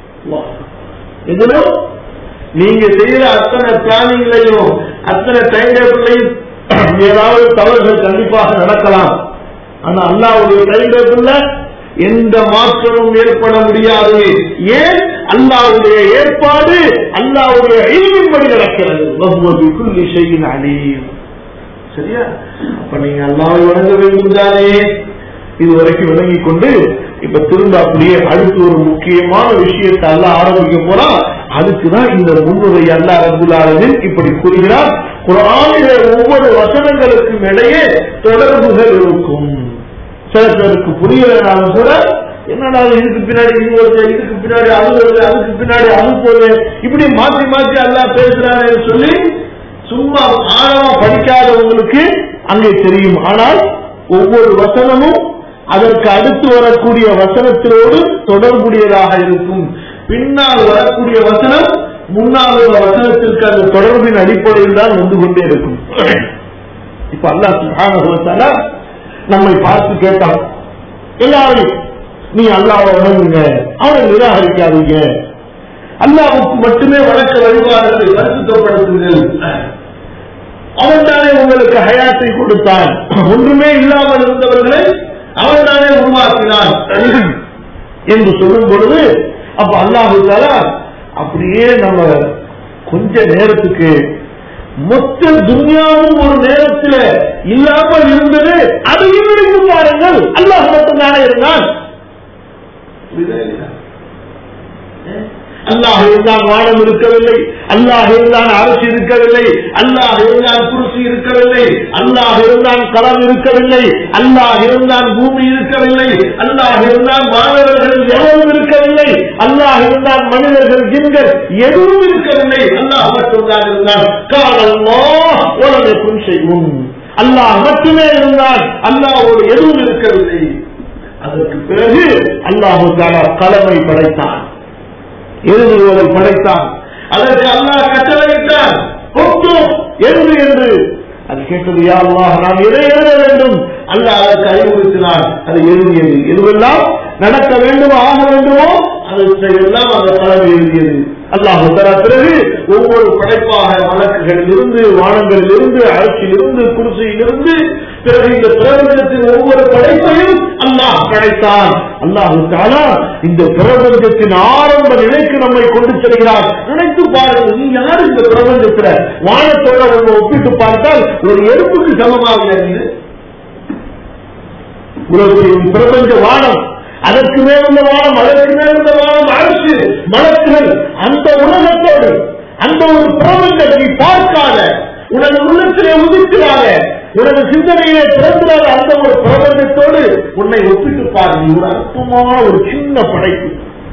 Speaker 1: இதிலும் நீங்க செய்யற அத்தனை பிளானிங்லையும் அத்தனை டைம் டேபிளையும் ஏதாவது தவறுகள் கண்டிப்பாக நடக்கலாம் ஆனா அல்லாவுடைய டைம் டேபிள்ல எந்த மாற்றமும் ஏற்பட முடியாது ஏன் அல்லாவுடைய ஏற்பாடு அல்லாவுடைய அழிவின்படி நடக்கிறது வகுவதுக்குள் இசையின் அழியும் சரியா அப்ப நீங்க அல்லாவை வணங்க வேண்டும் தானே இது வரைக்கும் விளங்கிக் கொண்டு இப்ப திரும்ப அப்படியே அடுத்து ஒரு முக்கியமான விஷயத்தை அல்ல ஆரம்பிக்க போறா அதுக்குதான் இந்த முன்னுரை அல்ல ரபுல்லாளர்கள் இப்படி கூறுகிறார் குரானிலே ஒவ்வொரு வசனங்களுக்கும் இடையே தொடர்புகள் இருக்கும் சில பேருக்கு புரியலனாலும் கூட என்னடா இதுக்கு பின்னாடி இது வருது இதுக்கு பின்னாடி அது வருது அதுக்கு பின்னாடி அது போகுது இப்படி மாற்றி மாற்றி அல்லா பேசுறாருன்னு சொல்லி சும்மா ஆழமா படிக்காதவங்களுக்கு அங்கே தெரியும் ஆனால் ஒவ்வொரு வசனமும் அதற்கு அடுத்து வரக்கூடிய வசனத்தினோடு தொடர்புடையதாக இருக்கும் பின்னால் வரக்கூடிய வசனம் முன்னால் உள்ள வசனத்திற்கு அந்த தொடர்பின் அடிப்படையில் தான் வந்து கொண்டே இருக்கும் இப்ப அல்லா சுகான நம்மை பார்த்து கேட்டான் எல்லாரும் நீ அல்லாவை வணங்குங்க அவனை நிராகரிக்காதீங்க அல்லாவுக்கு மட்டுமே வழக்க வழிபாடுகளை பரிசுத்தப்படுத்துங்கள் அவன் தானே உங்களுக்கு ஹயாத்தை கொடுத்தான் ஒன்றுமே இல்லாமல் இருந்தவர்களை அவன் தானே உருவாக்கினான் என்று சொல்லும் பொழுது அப்ப அல்லாஹு அப்படியே நம்ம கொஞ்ச நேரத்துக்கு மொத்த துன்யாவும் ஒரு நேரத்தில் இல்லாமல் இருந்தது அதையும் எடுத்து பாருங்கள் அல்லாஹ் மட்டும் தானே இருந்தான் அல்லாஹ் இருந்தான் வானம் இருக்கவில்லை அல்லாஹ் இருந்தான் அரசு இருக்கவில்லை அல்லாஹ் இருந்தான் குருசி இருக்கவில்லை அல்லாஹ் இருந்தான் களம் இருக்கவில்லை அல்லாஹ் இருந்தான் பூமி இருக்கவில்லை அல்லாஹ் இருந்தான் மாணவர்கள் எவரும் இருக்கவில்லை அல்லாஹ் இருந்தான் மனிதர்கள் ஜின்கள் எதுவும் இருக்கவில்லை அல்லாஹ் மட்டும்தான் இருந்தான் காலல்லோ உலகக்கும் செய்வோம் அல்லாஹ் மட்டுமே இருந்தான் அல்லாஹோடு எதுவும் இருக்கவில்லை அதற்கு பிறகு அல்லாஹு தாலா கலமை படைத்தான் எழுதுவதை படைத்தான் அதற்கு அல்லாஹ் கட்டளையிட்டான் பொட்டும் எழுது என்று அது கேட்டது யா அல்லாஹ் நாம் எதை எழுத வேண்டும் அல்லாஹ் அதற்கு அறிவுறுத்தினார் அதை எழுதியது எதுவெல்லாம் நடக்க வேண்டுமோ ஆக வேண்டுமோ அதை எல்லாம் அந்த கலவை எழுதியது அல்லாஹ் தர பிறகு ஒவ்வொரு படைப்பாக வழக்குகளில் இருந்து வானங்களில் இருந்து அரசில் இருந்து குடிசையில் இருந்து பிறகு இந்த பிரபஞ்சத்தின் ஒவ்வொரு படைப்பையும் அல்லாஹ் படைத்தான் அல்லாஹு தாலா இந்த பிரபஞ்சத்தின் ஆரம்ப நிலைக்கு நம்மை கொண்டு செல்கிறார் நினைத்து பாருங்கள் நீ யாரு இந்த பிரபஞ்சத்துல வானத்தோட நம்ம ஒப்பிட்டு பார்த்தால் ஒரு எறும்புக்கு சமமாக இது உலகத்தின் பிரபஞ்ச வானம் அதற்கு மேலுள்ள வானம் அதற்கு மேலுள்ள வானம் அரசு மலக்குகள் அந்த உலகத்தோடு அந்த ஒரு பிரபஞ்சத்தை பார்க்காத உனது உள்ளத்திலே உதிக்கிறாக உனது சிந்தனையிலே பிறந்திராத அந்த ஒரு பிரபஞ்சத்தோடு உன்னை ஒப்பிட்டு பாரு நீ ஒரு அற்புதமான ஒரு சின்ன படைப்பு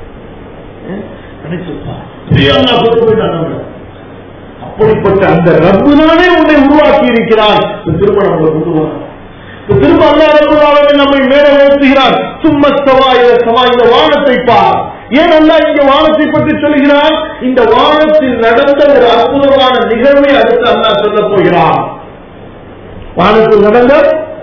Speaker 1: அப்படிப்பட்ட அந்த ரப்புதானே உன்னை உருவாக்கி இருக்கிறான் திருமணம் கொண்டு வர திரும்ப அல்லாத நம்மை மேல உயர்த்துகிறார் சும்மஸ்தவா சவா இந்த வானத்தை பார் ஏன் அல்லா இங்க வானத்தை பற்றி சொல்கிறார் இந்த வானத்தில் நடந்த ஒரு அற்புதமான நிகழ்வை அடுத்து அல்லா சொல்ல போகிறார் வானத்தில் நடந்த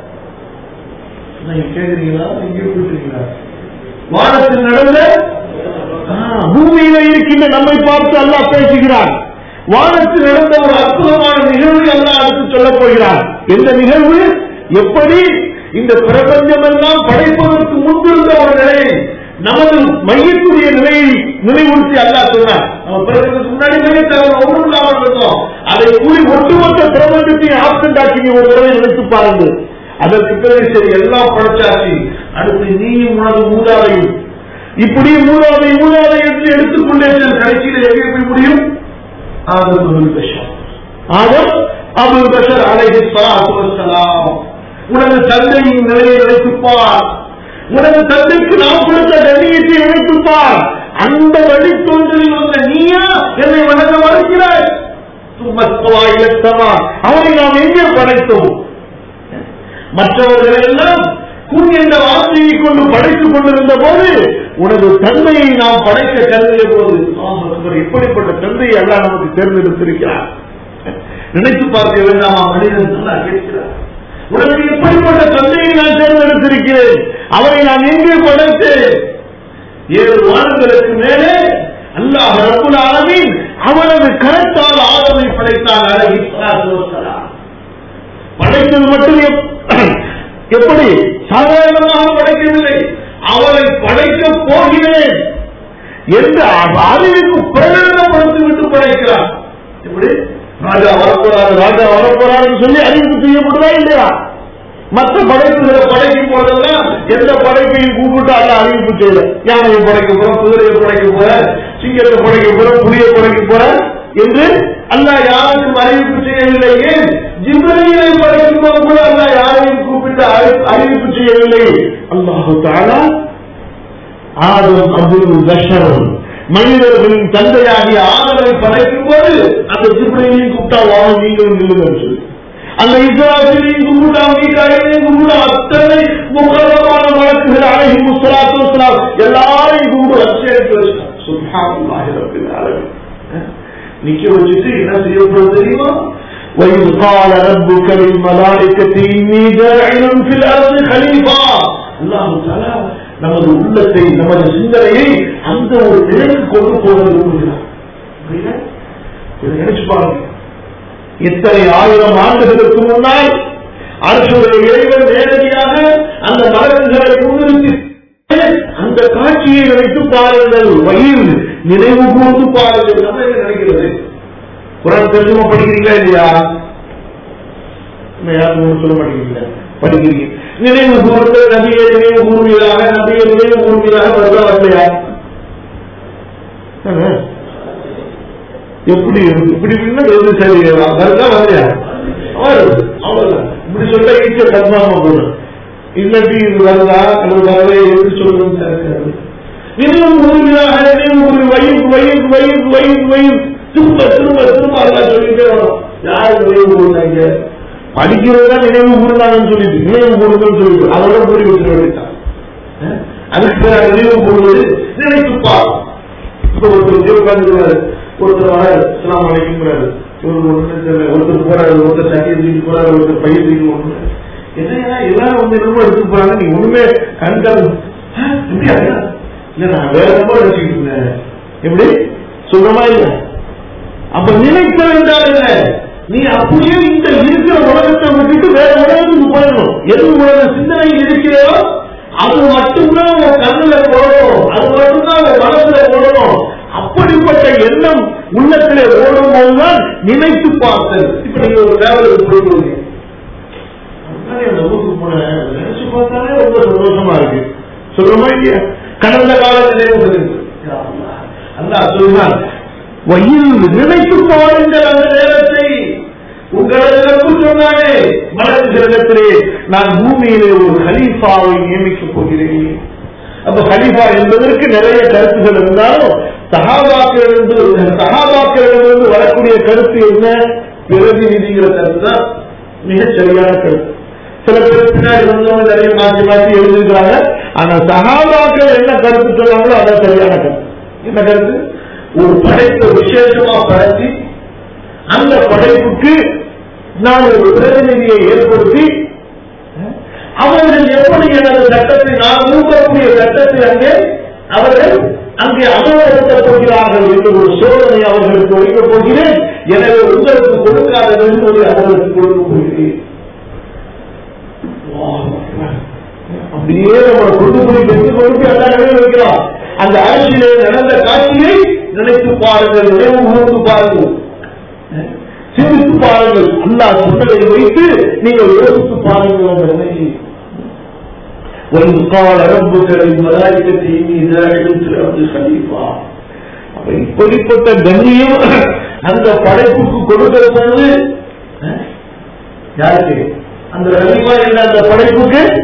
Speaker 1: நீங்க கேக்குறீங்களா நீங்க விட்டுறீங்களா வானத்தில் நடந்த பூமியில இருக்கின்ற நம்மை பார்த்து அல்லா பேசுகிறார் வானத்தில் நடந்த ஒரு அற்புதமான நிகழ்வை அல்லா அடுத்து சொல்ல போகிறார் எந்த நிகழ்வு எப்படி இந்த பிரபஞ்சம் எல்லாம் படைப்பதற்கு முன்பிருந்த ஒரு நிலையை நமது மையத்துடைய நிலையை நினைவுறுத்தி அல்லா சொன்னார் நம்ம பிறகு முன்னாடி மையத்தை ஒன்றும் இல்லாமல் இருந்தோம் அதை கூறி ஒட்டுமொத்த பிரபஞ்சத்தையும் ஆப்சண்ட் ஆக்கி ஒரு தடவை நினைத்து பாருங்கள் அதற்கு பிறகு சரி எல்லாம் படைச்சாச்சு அடுத்து நீயும் உனது மூதாதையும் இப்படி மூதாதை மூதாதை என்று எடுத்துக்கொண்டே கடைசியில் எங்கே போய் முடியும் Adam Abul Bashar Adam Abul Bashar அலைஹி ஸலாத்து வஸ்ஸலாம் உனது தந்தையின் நிலையை நினைத்துப்பார் உனது தந்தைக்கு நாம் கொடுத்த கண்ணியத்தை நினைத்துப்பார் அந்த வழித்தோன்றலில் வந்த நீயா என்னை வணங்க மறுக்கிறாய் சும்மத்தவா இலக்கமா அவனை நாம் எங்கே படைத்தோம் மற்றவர்கள் எல்லாம் கூன் என்ற வார்த்தையை கொண்டு படைத்துக் கொண்டிருந்த போது உனது தந்தையை நாம் படைக்க கருதிய போது ஆம், அக்பர், இப்படிப்பட்ட தந்தையை எல்லாம் நமக்கு தேர்ந்தெடுத்திருக்கிறார் நினைத்து பார்க்க வேண்டாமா மனிதன் நல்லா கேட்கிறார் உனக்கு எப்படிப்பட்ட தந்தையை நான் தேர்ந்தெடுத்திருக்கிறேன் அவரை நான் எங்கே படைத்தேன் ஏழு வானங்களுக்கு மேலே அல்லாஹ் ரப்புல் ஆலமீன் அவனது கரத்தால் ஆதமை படைத்தான் அழகி படைத்தது மட்டும் எப்- எப்படி சாதாரணமாக படைக்கவில்லை அவனை படைக்கப் போகிறேன் என்று அவ- அறிவிப்பு பிரகடனப்படுத்தி விட்டு படைக்கிறான் எப்படி ராஜா வரப்போறாரு ராஜா வரப்போறாருன்னு சொல்லி அறிவிப்பு செய்யப்படுதா இல்லையா மற்ற படைப்புகளை படைக்கும் போதெல்லாம் எந்த படைப்பையும் கூப்பிட்டு அல்ல அறிவிப்பு செய்யல யானையை படைக்க போற குதிரையை படைக்க போற சிங்கத்தை படைக்க போற புலியை படைக்க போற என்று அல்லாஹ் யாருக்கும் அறிவிப்பு செய்யவில்லை ஏன் ஜிப்ரீலை படைக்கும் போது கூட அல்லாஹ் யாரையும் கூப்பிட்டு அறி- அறிவிப்பு செய்யவில்லை அல்லாஹு தாலா ஆதம் அப்துல் தஷரன் மனிதர்களின் தந்தையாகிய ஆதரை படைக்கும் போது அந்த ஜிப்ரீலையும் கூப்பிட்டா வாங்க நீங்களும் நில்லுங்கன்னு சொல்லி அந்த இஸ்ராஃபிலையும் கும்பிட்டா மீகாயிலையும் கும்பிட்டா அத்தனை முகரமான வழக்குகள் அழகி முஸ்லாத்து வஸ்லாம் எல்லாரையும் கும்பிட்டு வரிசையெடுத்து வச்சுட்டான் சுப்ஹானல்லாஹி ரப்பில் ஆலமீன் நிக்க வச்சுட்டு என்ன செய்யப்படுது தெரியுமா وإذ قال ربك للملائكة إني جاعل في الأرض خليفة الله تعالى நமது உள்ளத்தை நமது சிந்தனையை அந்த ஒரு நிலைக்கு கொண்டு போக விரும்புகிறார் புரியுதா? இதை நினைச்சு பாருங்க இத்தனை ஆயிரம் ஆண்டுகளுக்கு முன்னால் அரசுடைய இறைவன் நேரடியாக அந்த மலர்களை முன்னிறுத்தி அந்த காட்சியை நினைத்து பாருங்கள் வயிறு நினைவு கூர்ந்து பாருங்கள் நம்ம என்ன நினைக்கிறது குரான் தெரிஞ்சுமா படிக்கிறீங்களா இல்லையா இன்னும் யாரும் ஒண்ணும் சொல்ல மாட்டேங்கிறீங்களா படிக்கிறீங்க நினைவு கூர்ந்து நபியை நினைவு கூர்வீராக நபியை நினைவு கூர்வீராக வருதா வரலையா ஆ. எப்படி இப்படி இப்படின்னா எது சரி வருதா வரலையா வருது அவ்வளவுதான் இப்படி சொல்ல ஈஸியா கன்ஃபார்மா போடும் இல்லாட்டி இது வருதா அல்லது வரவே எப்படி சொல்றது நினைவு கூறுகிறாக நினைவு கூறு வயிறு வயிறு வயிறு வயிறு வயிறு திரும்ப திரும்ப திரும்ப அல்லா சொல்லிட்டே வரும் யாரு நினைவு கூறுனாங்க படிக்கிறதா நினைவு கூறுனாங்கன்னு சொல்லிட்டு நினைவு கூறுங்கன்னு சொல்லிட்டு அதோட கூறி வச்சுட வேண்டியதான் அஹ்? அதுக்கு பேர் நினைவு கூறுவது நினைத்து பார் இப்ப ஒருத்தர் உட்காந்துருவாரு ஒருத்தர் வராரு இஸ்லாம் அழைக்கிறாரு இவரு ஒண்ணு தெரியல ஒருத்தர் போறாரு ஒருத்தர் சட்டியை தூக்கி போறாரு ஒருத்தர் பைய தூக்கி ஒண்ணு என்னையா எல்லாரும் வந்து என்னமோ எடுத்து போறாங்க நீ ஒண்ணுமே கண்கால் இப்படியா இல்ல நான் வேற ரொம்ப நினைச்சுக்கிட்டு இருந்தேன் எப்படி சொல்றமா இல்ல அப்ப நினைக்க வேண்டாம் இல்ல நீ அப்படியே இந்த இருக்கிற உலகத்தை விட்டுட்டு வேற உலகத்துக்கு போயிடணும் எது உலக சிந்தனையில் இருக்கிறதோ அது மட்டும்தான் உங்க கண்ணுல போடணும் அது மட்டும்தான் உங்க மனசுல போடணும் அப்படிப்பட்ட எண்ணம் உள்ளத்திலே ஓடும் போதுதான் நினைத்து பார்த்தல் இப்ப நீங்க ஒரு டிராவலுக்கு போயிட்டு வரீங்க முன்னாடி அந்த ஊருக்கு போனேன் அதை நினைச்சு பார்த்தாலே ரொம்ப சந்தோஷமா இருக்கு சொல்றோமா இல்லையா கடந்த கால நினைவுகள் இருக்கு. யா அல்லாஹ். அல்லாஹ் சொல்றான் வயில் நினைத்து பாருங்கள் அந்த நேரத்தை உங்களுக்கு சொன்னானே மலர்களிடத்திலே நான் பூமியிலே ஒரு ஹலீஃபாவை நியமிக்கப் போகிறேன் அப்ப ஹலீஃபா என்பதற்கு நிறைய கருத்துகள் இருந்தாலும் சகாபாக்களிலிருந்து சகாபாக்களிடமிருந்து வரக்கூடிய கருத்து என்ன பிரதிநிதிங்கிற கருத்து தான் மிகச் சரியான கருத்து சில பேர் பின்னாடி வந்தவங்க நிறைய மாற்றி மாற்றி எழுதிருக்கிறாங்க ஆனா சகாபாக்கள் என்ன கருத்து சொன்னாங்களோ அதான் சரியான கருத்து என்ன கருத்து ஒரு படைப்பை விசேஷமா படைச்சி அந்த படைப்புக்கு நான் ஒரு பிரதிநிதியை ஏற்படுத்தி அவர்கள் எப்படி எனது சட்டத்தை நான் ஊக்கக்கூடிய சட்டத்தை அங்கே அவர்கள் அங்கே அமல்படுத்தப் போகிறார்கள் என்று ஒரு சோதனை அவர்களுக்கு வைக்கப் போகிறேன் எனவே உங்களுக்கு கொடுக்காத விரும்புவதை அவர்களுக்கு கொடுக்க போகிறேன் அப்படியே நம்ம கொண்டு போய் பெற்று கொடுத்து எல்லா நிலையும் வைக்கிறோம் அந்த அரசியலே நடந்த காட்சியை நினைத்து பாருங்கள் நினைவு கூர்ந்து பாருங்கள் சிந்தித்து பாருங்கள் அல்லாஹ் சொன்னதை வைத்து நீங்கள் யோசித்து பாருங்கள் அந்த நிலையை وإذ قال ربك للملائكة إني جاعل في الأرض خليفة அப்ப இப்படிப்பட்ட கண்ணியம் அந்த படைப்புக்கு கொடுக்கிற பொழுது அஹ், யாருக்கு அந்த ரலிமா என்ற அந்த படைப்புக்கு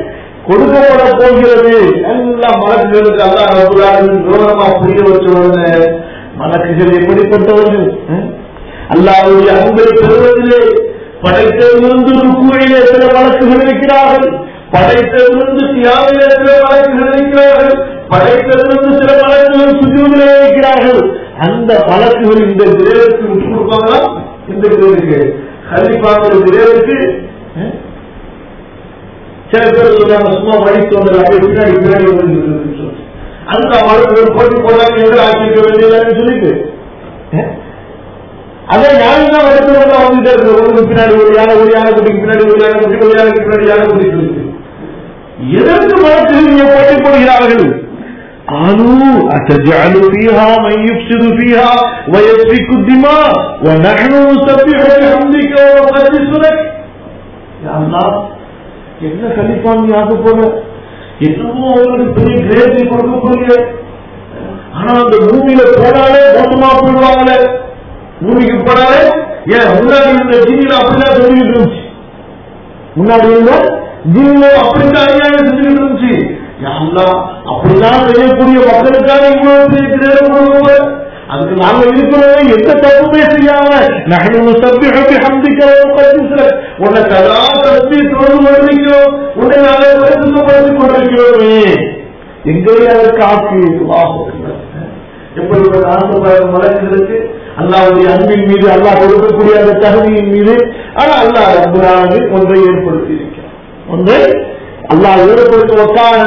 Speaker 1: கொடுக்கப்பட போகிறது எல்லாம் மலக்குகளுக்கு அல்லாஹ் ரப்பல் ஆலமீன் விவரமா புரிய வச்ச உடனே மலக்குகள் எப்படிப்பட்டவர்கள் அஹ்? அல்லாஹ்வுடைய அன்பை பெறுவதிலே படைத்ததிலிருந்து ருக்குவையிலே சில வழக்குகள் இருக்கிறார்கள் படைத்ததிலிருந்து தியாகிலே சில வழக்குகள் இருக்கிறார்கள் படைத்ததிலிருந்து சில வழக்குகள் சுஜூதிலே இருக்கிறார்கள் அந்த வழக்குகள் இந்த கிரேவுக்கு விட்டு கொடுப்பாங்களா இந்த கிரேவுக்கு கண்டிப்பாக கிரேவுக்கு அஹ்? சில பேர் சொல்றாங்க சும்மா படித்து வந்தது அப்படியே பின்னாடி பின்னாடி வந்து அந்த வழக்குகள் போட்டி போடாம என்று ஆக்கிக்க வேண்டியதுன்னு சொல்லிட்டு அஹ்? அதை ஞானம் தான் எடுத்து வந்து வந்துட்டே இருக்கு உங்களுக்கு பின்னாடி ஒரு யானை ஒரு யானை குட்டிக்கு பின்னாடி ஒரு யானை குட்டி ஒரு யானைக்கு பின்னாடி யானை குட்டி இருக்கு எதற்கு மனத்தில் நீங்க போட்டி போடுகிறார்கள் قالوا أتجعل فيها من يفسد فيها ويسفك الدماء ونحن نسبح بحمدك ونقدس لك يا الله என்ன கலிப்பான் நீ ஆக போற என்னமோ அவங்களுக்கு பெரிய கிரேசி கொடுக்க போறீங்க ஆனா அந்த பூமியில போனாலே மோசமா போயிடுவாங்களே பூமிக்கு போனாலே ஏன் முன்னாடி இருந்த ஜீவில அப்படிதான் சொல்லிட்டு இருந்துச்சு முன்னாடி இருந்த ஜீவில அப்படித்தான் அநியாயம் செஞ்சுட்டு இருந்துச்சு யா அல்லாஹ், அப்படிதான் செய்யக்கூடிய மக்களுக்கான இவ்வளவு பெரிய கிரேடு கொடுக்குற அதுக்கு நாங்க இருக்கிறோம் எந்த தப்புமே செய்யாம நகனு சப்பி ஹம்திக்கிறோம் உன்னை கதா தப்பி தொழுது வருகிறோம் உன்னை நாங்கள் பரிசுத்தப்படுத்திக் கொண்டிருக்கிறோமே எங்கேயே அதற்கு ஆக்கு எப்படிப்பட்ட ஆசைப்பட மலர்களுக்கு அல்லாவுடைய அன்பின் மீது அல்லாஹ் கொடுக்கக்கூடிய அந்த தகுதியின் மீது ஆனா அல்லாஹ் ரப்புரானது ஒன்றை ஏற்படுத்தி இருக்கிறார் ஒன்றை அல்லாஹ் ஏற்படுத்துவதற்கான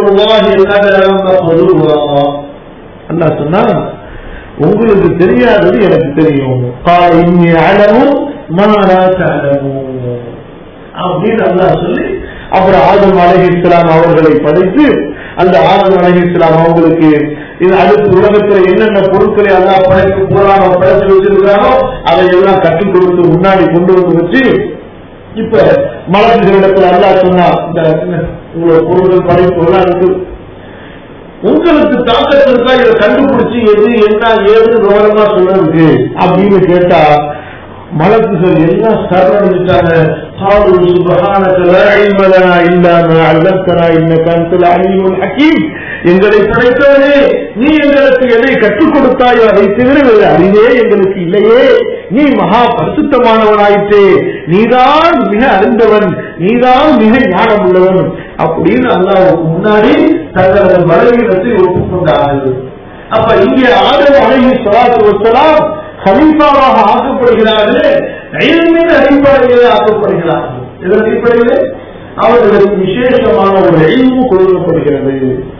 Speaker 1: அல்லாஹ் சொன்னா உங்களுக்கு தெரியாதது எனக்கு தெரியும் கால இன்னி அழகும் மாறா தழவும் அப்படின்னு அல்லாஹ் சொல்லி அப்புறம் ஆதம் அலஹி இஸ்லாம் அவர்களை படைத்து அந்த ஆதம் அலஹி இஸ்லாம் அவங்களுக்கு இது அடுத்து உலகத்துல என்னென்ன பொருட்களை அல்லாஹ் படைத்து புறாம படைச்சு வச்சிருக்காரோ அதை எல்லாம் கற்றுக் கொடுத்து முன்னாடி கொண்டு வந்து வச்சு இப்ப மலர்களிடத்துல அல்லாஹ் சொன்னா இந்த உங்களோட பொருள்கள் படைப்பு எல்லாம் இருக்கு உங்களுக்கு தாக்கத்து இருக்கா இதை கண்டுபிடிச்சு எது என்ன ஏது விவரமா சொல்றதுக்கு அப்படின்னு கேட்டா மலக்குகள் எல்லாம் சரணடைஞ்சிட்டாங்க قالوا سبحانك لا علم لنا الا ما علمتنا انك انت العليم الحكيم எங்களை படைத்தவனே நீ எங்களுக்கு எதை கற்றுக் கொடுத்தாயோ அதை தவிர வேறு அறிவே எங்களுக்கு இல்லையே நீ மகா பரிசுத்தமானவனாயிற்றே நீதான் மிக அறிந்தவன் நீதான் மிக ஞானம் உள்ளவன் அப்படின்னு அல்லாவுக்கு முன்னாடி தங்களது பலவீனத்தை ஒப்புக்கொண்டார்கள் அப்ப இங்கே ஆதரவு அழகி சலாத்து வசலாம் கலீஃபாவாக ஆக்கப்படுகிறார்களே ரயில்மின் அடிப்படையில் ஆக்கப்படுகிறார்கள் இதன் அடிப்படையில் அவர்களுக்கு விசேஷமான ஒரு எழில்மு கொடுக்கப்படுகிறது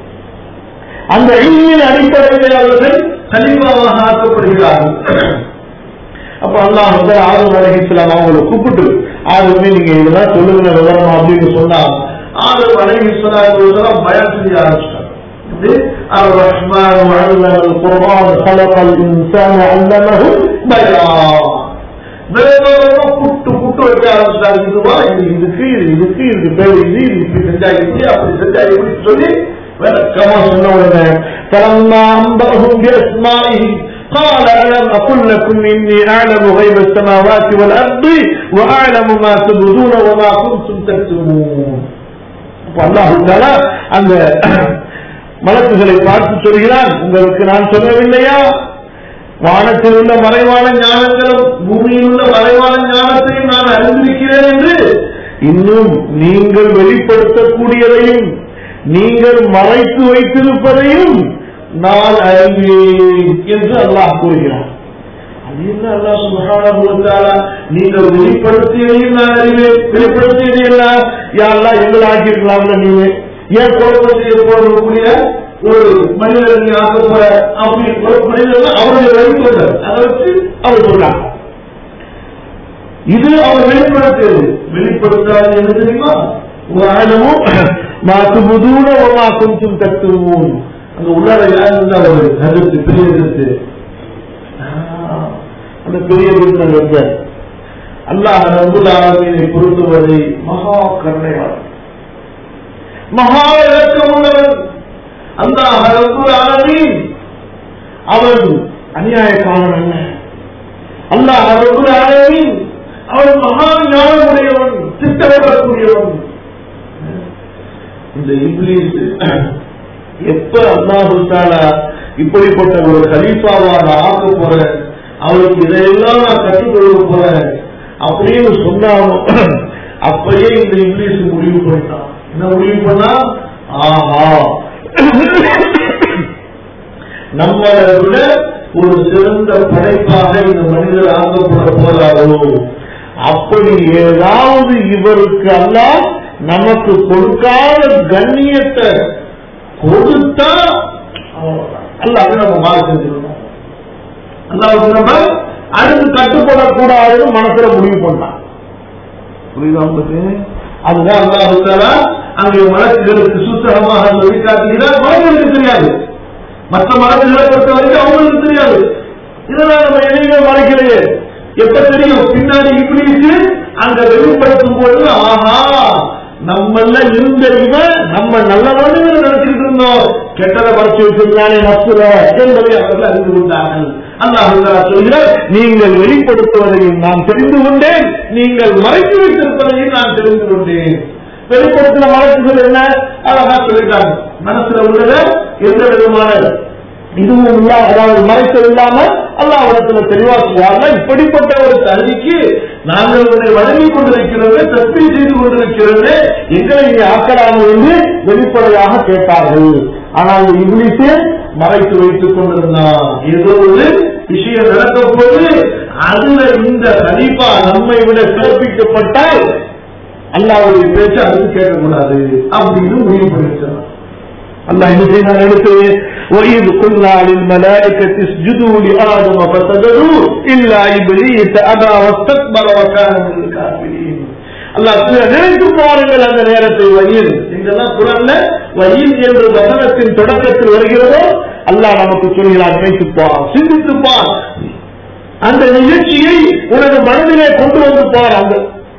Speaker 1: அந்த எழிலின் அடிப்படையில் அவர்கள் கலீஃபாவாக ஆக்கப்படுகிறார்கள் அப்ப அல்லாஹ் வந்து ஆதம் அலஹிஸ்லாம் அவங்களை கூப்பிட்டு ஆதமே நீங்க இதெல்லாம் சொல்லுங்க விவரமா அப்படின்னு சொன்னா ஆதம் அலஹிஸ்லாம் பயன் செய்ய ஆரம்பிச்சிட்டாங்க الرحمن علم القرآن خلق الإنسان علمه بيان புட்டு புட்டு வைக்க ஆரம்பிச்சாங்க இதுவா இது இதுக்கு இது இதுக்கு இது பேர் இது இது இப்படி செஞ்சா இப்படி அப்படி செஞ்சா இப்படி சொல்லி விளக்கமா சொன்ன உடனே فلما أنبأهم بأسمائهم قال ألم أقل لكم إني أعلم غيب السماوات والأرض وأعلم ما تبدون وما كنتم تكتمون அல்லாஹு தாலா அந்த மலக்குகளை பார்த்து சொல்கிறான் உங்களுக்கு நான் சொல்லவில்லையா வானத்தில் உள்ள மறைவான ஞானங்களும் பூமியில் உள்ள மறைவான ஞானத்தையும் நான் அறிந்திருக்கிறேன் என்று இன்னும் நீங்கள் வெளிப்படுத்தக்கூடியதையும் நீங்கள் மறைத்து வைத்திருப்பதையும் நான் அறிவேன் என்று அல்லாஹ் கூறுகிறான் அது என்ன அல்லாஹ் சுப்ஹானஹு வ தஆலா நீங்கள் வெளிப்படுத்தியதையும் நான் அறிவேன் வெளிப்படுத்தியது என்ன யா அல்லாஹ் எங்களை ஆக்கியிருக்கலாம்ல நீங்க ஏன் குழப்பம் செய்ய போகக்கூடிய ஒரு மனிதர் நீ ஆக்க போற அப்படி ஒரு மனிதர் அவருடைய வெளிப்படுத்தார் அதை வச்சு அவர் சொல்றாங்க இது அவர் வெளிப்படுத்துறது வெளிப்படுத்தாது என்ன தெரியுமா ஆழமும் மாத்து புதூன ஒமா கொஞ்சம் தத்துவம் அங்க உள்ளார யார் இருந்தா ஒரு கருத்து பெரிய கருத்து அந்த பெரிய விருந்தர் வந்தார் அல்லாஹ் ரபுல் ஆலமீனை பொறுத்தவரை மகா கருணையாளர் மகா இலக்கம் உள்ளவன் அல்லாஹ் ரபுல் ஆலமீன் அவன் அநியாயக்காரன் அல்ல அல்லாஹ் ரபுல் ஆலமீன் அவன் மகா ஞானமுடையவன் திட்டமிடக்கூடியவன் இந்த இங்கிலீஷ் எப்ப அல்லாஹு தாலா இப்படிப்பட்ட ஒரு கலீஃபாவாக ஆக்க போறேன் அவருக்கு இதையெல்லாம் நான் கற்றுக் கொடுக்க போறேன் அப்படின்னு சொன்னாலும் அப்பயே இந்த இங்கிலீஷ் முடிவு பண்ணிட்டான் என்ன முடிவு பண்ணா ஆஹா நம்மளை விட ஒரு சிறந்த படைப்பாக இந்த மனிதர் ஆக்கப்பட போறாரோ அப்படி ஏதாவது இவருக்கு அல்ல நமக்கு கொடுக்காத கண்ணியத்தை கொடுத்தா அல்ல அது நம்ம மாற செஞ்சிருந்தோம் அல்லாவுக்கு நம்ம அடுத்து கட்டுப்படக்கூடாதுன்னு மனசுல முடிவு பண்ணான் புரியுதா உங்களுக்கு அதுதான் அல்லாஹால அங்கே வழக்குகளுக்கு சுத்தகமாக சொல்லி காட்டுகிறார் மனிதர்களுக்கு தெரியாது மற்ற மரங்களை பொறுத்த வரைக்கும் அவங்களுக்கு தெரியாது இதெல்லாம் நம்ம எதையுமே மறைக்கலையே எப்ப தெரியும் பின்னாடி இங்கிலீஷ் அங்க வெளிப்படுத்தும் போது ஆஹா நம்மள இருந்த இவன் நம்ம நல்லவனு நினைச்சிட்டு இருந்தோம் கெட்டதை மறைச்சு வச்சிருந்தானே நப்புற என்பதை அவர்கள் அறிந்து கொண்டார்கள் அல்லாஹ் சொல்கிறார் நீங்கள் வெளிப்படுத்துவதையும் நான் தெரிந்து கொண்டேன் நீங்கள் மறைத்து வைத்திருப்பதையும் நான் தெரிந்து கொண்டேன் வெளிப்படுத்தின வழக்குகள் என்ன அழகா சொல்லிட்டாங்க மனசுல உள்ளத எந்த விதமான இதுவும் இல்ல அதாவது மறைத்தல் இல்லாம அல்லாஹிடத்துல தெளிவா சொல்லுவாங்க இப்படிப்பட்ட ஒரு தகுதிக்கு நாங்கள் உன்னை வழங்கிக் கொண்டிருக்கிறது தப்பி செய்து கொண்டிருக்கிறது எங்களை இங்கே ஆக்கலாமல் என்று வெளிப்படையாக கேட்டார்கள் ஆனால் இங்கிலீஷ் மறைத்து வைத்துக் கொண்டிருந்தான் ஏதோ ஒரு விஷயம் நடக்க போது அதுல இந்த கலீஃபா நம்மை விட சிறப்பிக்கப்பட்டால் அல்லாவுடைய பேச்சு அதுக்கு கேட்கக்கூடாது அப்படின்னு முடிவு பண்ணிருக்கிறான் அல்லாஹ் என்ன செய்தான் எடுத்து وَإِذْ قُلْنَا لِلْمَلَائِكَةِ اسْجُدُوا لِآدَمَ فَسَجَدُوا إِلَّا إِبْلِيسَ أَبَى وَاسْتَكْبَرَ وَكَانَ مِنَ الْكَافِرِينَ அல்லாஹ் நினைத்து பாருங்கள் அந்த நேரத்தை வயிறு இங்கெல்லாம் குரல்ல வயிறு என்ற வசனத்தின் தொடக்கத்தில் வருகிறதோ அல்லாஹ் நமக்கு சொல்கிறார் நினைத்துப்பார் சிந்தித்துப்பார் அந்த நிகழ்ச்சியை உனது மனதிலே கொண்டு வந்து பார் அந்த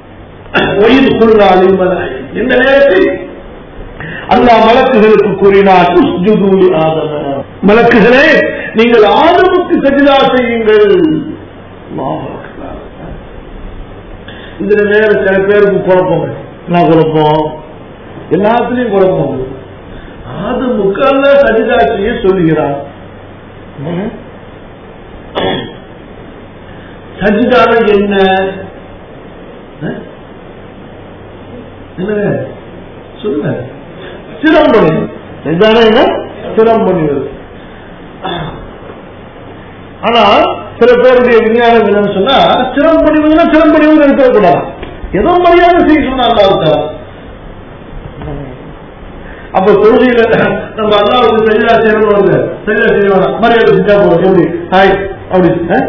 Speaker 1: வயிறு குழுநாள் இந்த நேரத்தில் அல்லாஹ் மலக்குகளுக்கு கூறினார் உஸ்ஜுதூலி ஆதம மலக்குகளே நீங்கள் ஆதமுக்கு சஜிதா செய்யுங்கள் அல்லாஹ் அக்பர். இதுல வேற சில பேருக்கு குழப்பம் என்ன குழப்பம் எல்லாத்துலயும் குழப்பம் ஆதமுக்கு அல்ல சஜிதா செய்ய சொல்லுகிறார் ம். சஜிதான என்ன அஹ்? என்ன சொல்லுங்க சிரம்பணி இதுதானே என்ன சிரம்பணிவது ஆனா சில பேருடைய விஞ்ஞானம் என்னன்னு சொன்னா சிரம்பணிவதுன்னா சிரம்பணிவது இருக்கக்கூடாது ஏதோ மரியாதை செய்ய சொன்னா அல்லாவுக்கா அப்ப தொழுகையில நம்ம அல்லாவுக்கு சரியா செய்யணும் வருது சரியா செய்வாங்க மரியாதை செஞ்சா போதும் எப்படி ஹாய் அப்படி அஹ்?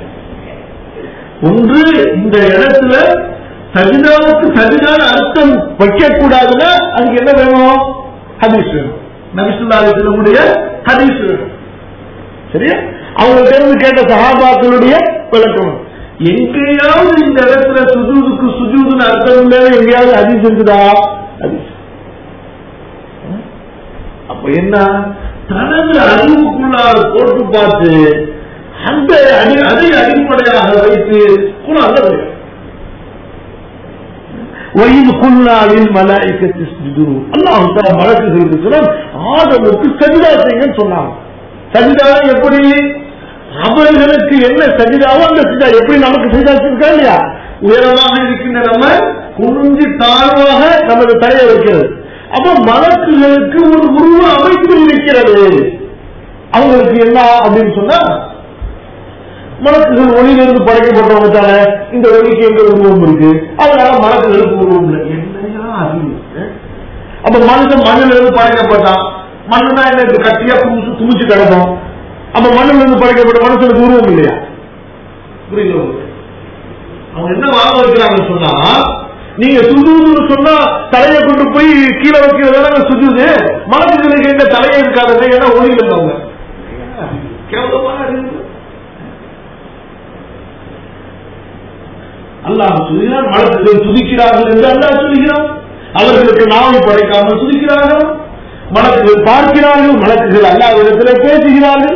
Speaker 1: ஒன்று இந்த இடத்துல சஜிதாவுக்கு சரியான அர்த்தம் வைக்க கூடாதுன்னா அங்க என்ன வேணும் ஹதீஸ் வேணும் நபிசுல்லாவை சொல்லக்கூடிய ஹதீஸ் வேணும் சரியா அவங்க தெரிந்து கேட்ட சகாபாக்களுடைய விளக்கம் எங்கேயாவது இந்த இடத்துல சுஜூதுக்கு சுஜூதுன்னு அர்த்தம் இல்லைன்னு எங்கேயாவது ஹதீஸ் இருக்குதா ஹதீஸ் அப்ப என்ன தனது அறிவுக்குள்ளார போட்டு பார்த்து அந்த அடி அதை அடிப்படையாக வைத்து குணம் அல்ல வயது குள்ளாவில் மலாய்க்கத்து சுஜுரு அல்லாஹ் தர மலக்குகளுக்கு சொன்னால் ஆதமுக்கு சஜிதா செய்யுங்கன்னு சொன்னாங்க சஜிதா எப்படி அவர்களுக்கு என்ன சஜிதாவோ அந்த சஜிதா எப்படி நமக்கு சஜிதா இருக்கா இல்லையா உயரமாக இருக்கின்ற நம்ம குனிஞ்சு தாழ்வாக நமது தலையை வைக்கிறது அப்ப மலக்குகளுக்கு ஒரு உருவ அமைப்பு இருக்கிறது அவங்களுக்கு என்ன அப்படின்னு சொன்னா மலக்குகள் ஒளியிலிருந்து படைக்கப்பட்டவங்க தானே இந்த ஒளிக்கு எங்க உருவம் இருக்கு அதனால மலக்குகளுக்கு உருவம் இல்லை என்னையா அறிவு அஹ்? அப்ப மனுஷன் மண்ணில இருந்து படைக்கப்பட்டான் மண்ணுனா என்ன இது கட்டியா குமிச்சு குமிச்சு கிடக்கும் அப்ப மண்ணில இருந்து படைக்கப்பட்ட மனுஷனுக்கு உருவம் இல்லையா புரியுது அவங்க என்ன வாங்க வைக்கிறாங்கன்னு சொன்னா நீங்க சுஜூதுன்னு சொன்னா தலையை கொண்டு போய் கீழே வைக்கிறதான சுஜூது மலக்குகளுக்கு எங்க தலையே இருக்காது ஏன்னா ஒளி இல்லை அவங்க கேவலமான அறிவு அல்லாஹ் சொல்கிறார் மலக்குகள் துதிக்கிறார்கள் என்று அல்லாஹ் சொல்கிறான் அவர்களுக்கு நாவை படைக்காமல் துதிக்கிறார்கள் மலக்குகள் பார்க்கிறார்கள் மலக்குகள் அல்லாவிடத்திலே பேசுகிறார்கள்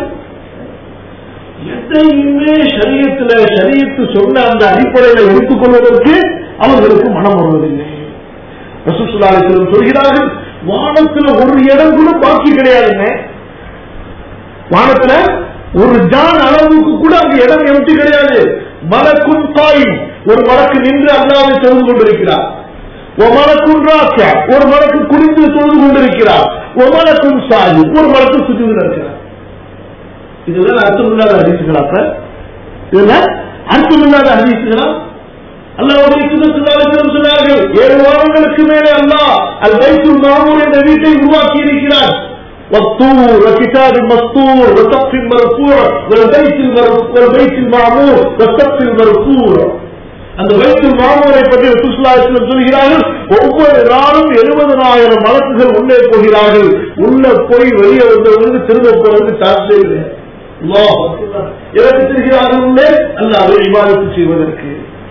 Speaker 1: எதையுமே சரியத்துல சரியத்து சொன்ன அந்த அடிப்படையில எடுத்துக்கொள்வதற்கு அவர்களுக்கு மனம் வருவதில்லை ரசூசுல்லாஹிஸ்லம் சொல்கிறார்கள் வானத்துல ஒரு இடம் கூட பாக்கி கிடையாதுங்க வானத்துல ஒரு ஜான் அளவுக்கு கூட அங்க இடம் எம்டி கிடையாது மலக்கும் தாய் ஒரு மலக்கு நின்று அல்லாவை தொழுது கொண்டிருக்கிறார் ஒமலக்கும் ராசியா ஒரு மலக்கு குடிந்து தொழுது கொண்டிருக்கிறார் ஒமலக்கும் சாயி ஒரு மலக்கு சுற்றி இருக்கிறார் இதெல்லாம் அர்த்தம் இல்லாத அறிவிச்சுகளா சார் இதெல்லாம் அர்த்தம் இல்லாத அறிவிச்சுகளா அல்லாவுடைய சுதந்திரம் சொன்னார்கள் ஏழு வாரங்களுக்கு மேலே அல்லாஹ் அல் பைத்துல் மாமூர் என்ற வீட்டை உருவாக்கி இருக்கிறார் والطور وكتاب مسطور وسقف مرفوع والبيت والبيت المعمور والسقف المرفوع அந்த வைத்தில் மாமூரை பற்றி சுற்றுலாத்தில் சொல்கிறார்கள் ஒவ்வொரு நாளும் எழுபதனாயிரம் வழக்குகள் உள்ளே போகிறார்கள் உள்ள போய் வெளியே வந்தவர்களுக்கு திரும்ப போறது சார்ஜே இல்லை எனக்கு தெரிகிறார்கள் உள்ளே அல்லாத விவாதத்து செய்வதற்கு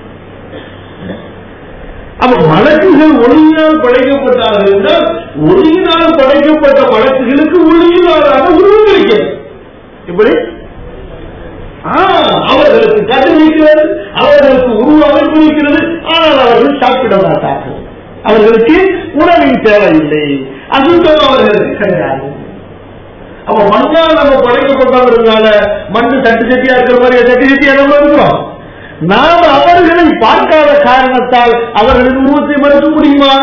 Speaker 1: அப்ப வழக்குகள் ஒளியினால் படைக்கப்பட்டார்கள் என்றால் ஒளியினால் படைக்கப்பட்ட வழக்குகளுக்கு ஒளியினாலான உருவம் இருக்கிறது எப்படி அவர்களுக்கு கதை இருக்கிறது அவர்களுக்கு உருவ அமைப்பு இருக்கிறது ஆனால் அவர்கள் சாப்பிட மாட்டார்கள் அவர்களுக்கு உணவின் தேவையில்லை அசுத்தம் அவர்களுக்கு கிடையாது அப்ப மண்ணால் நம்ம படைக்கப்பட்டவர்களால மண்ணு தட்டு சட்டியா இருக்கிற மாதிரி தட்டு சட்டியா நம்ம இருக்கிறோம் நாம் அவர்களை பார்க்காத காரணத்தால் அவர்களின் உருவத்தை மறுக்க முடியுமா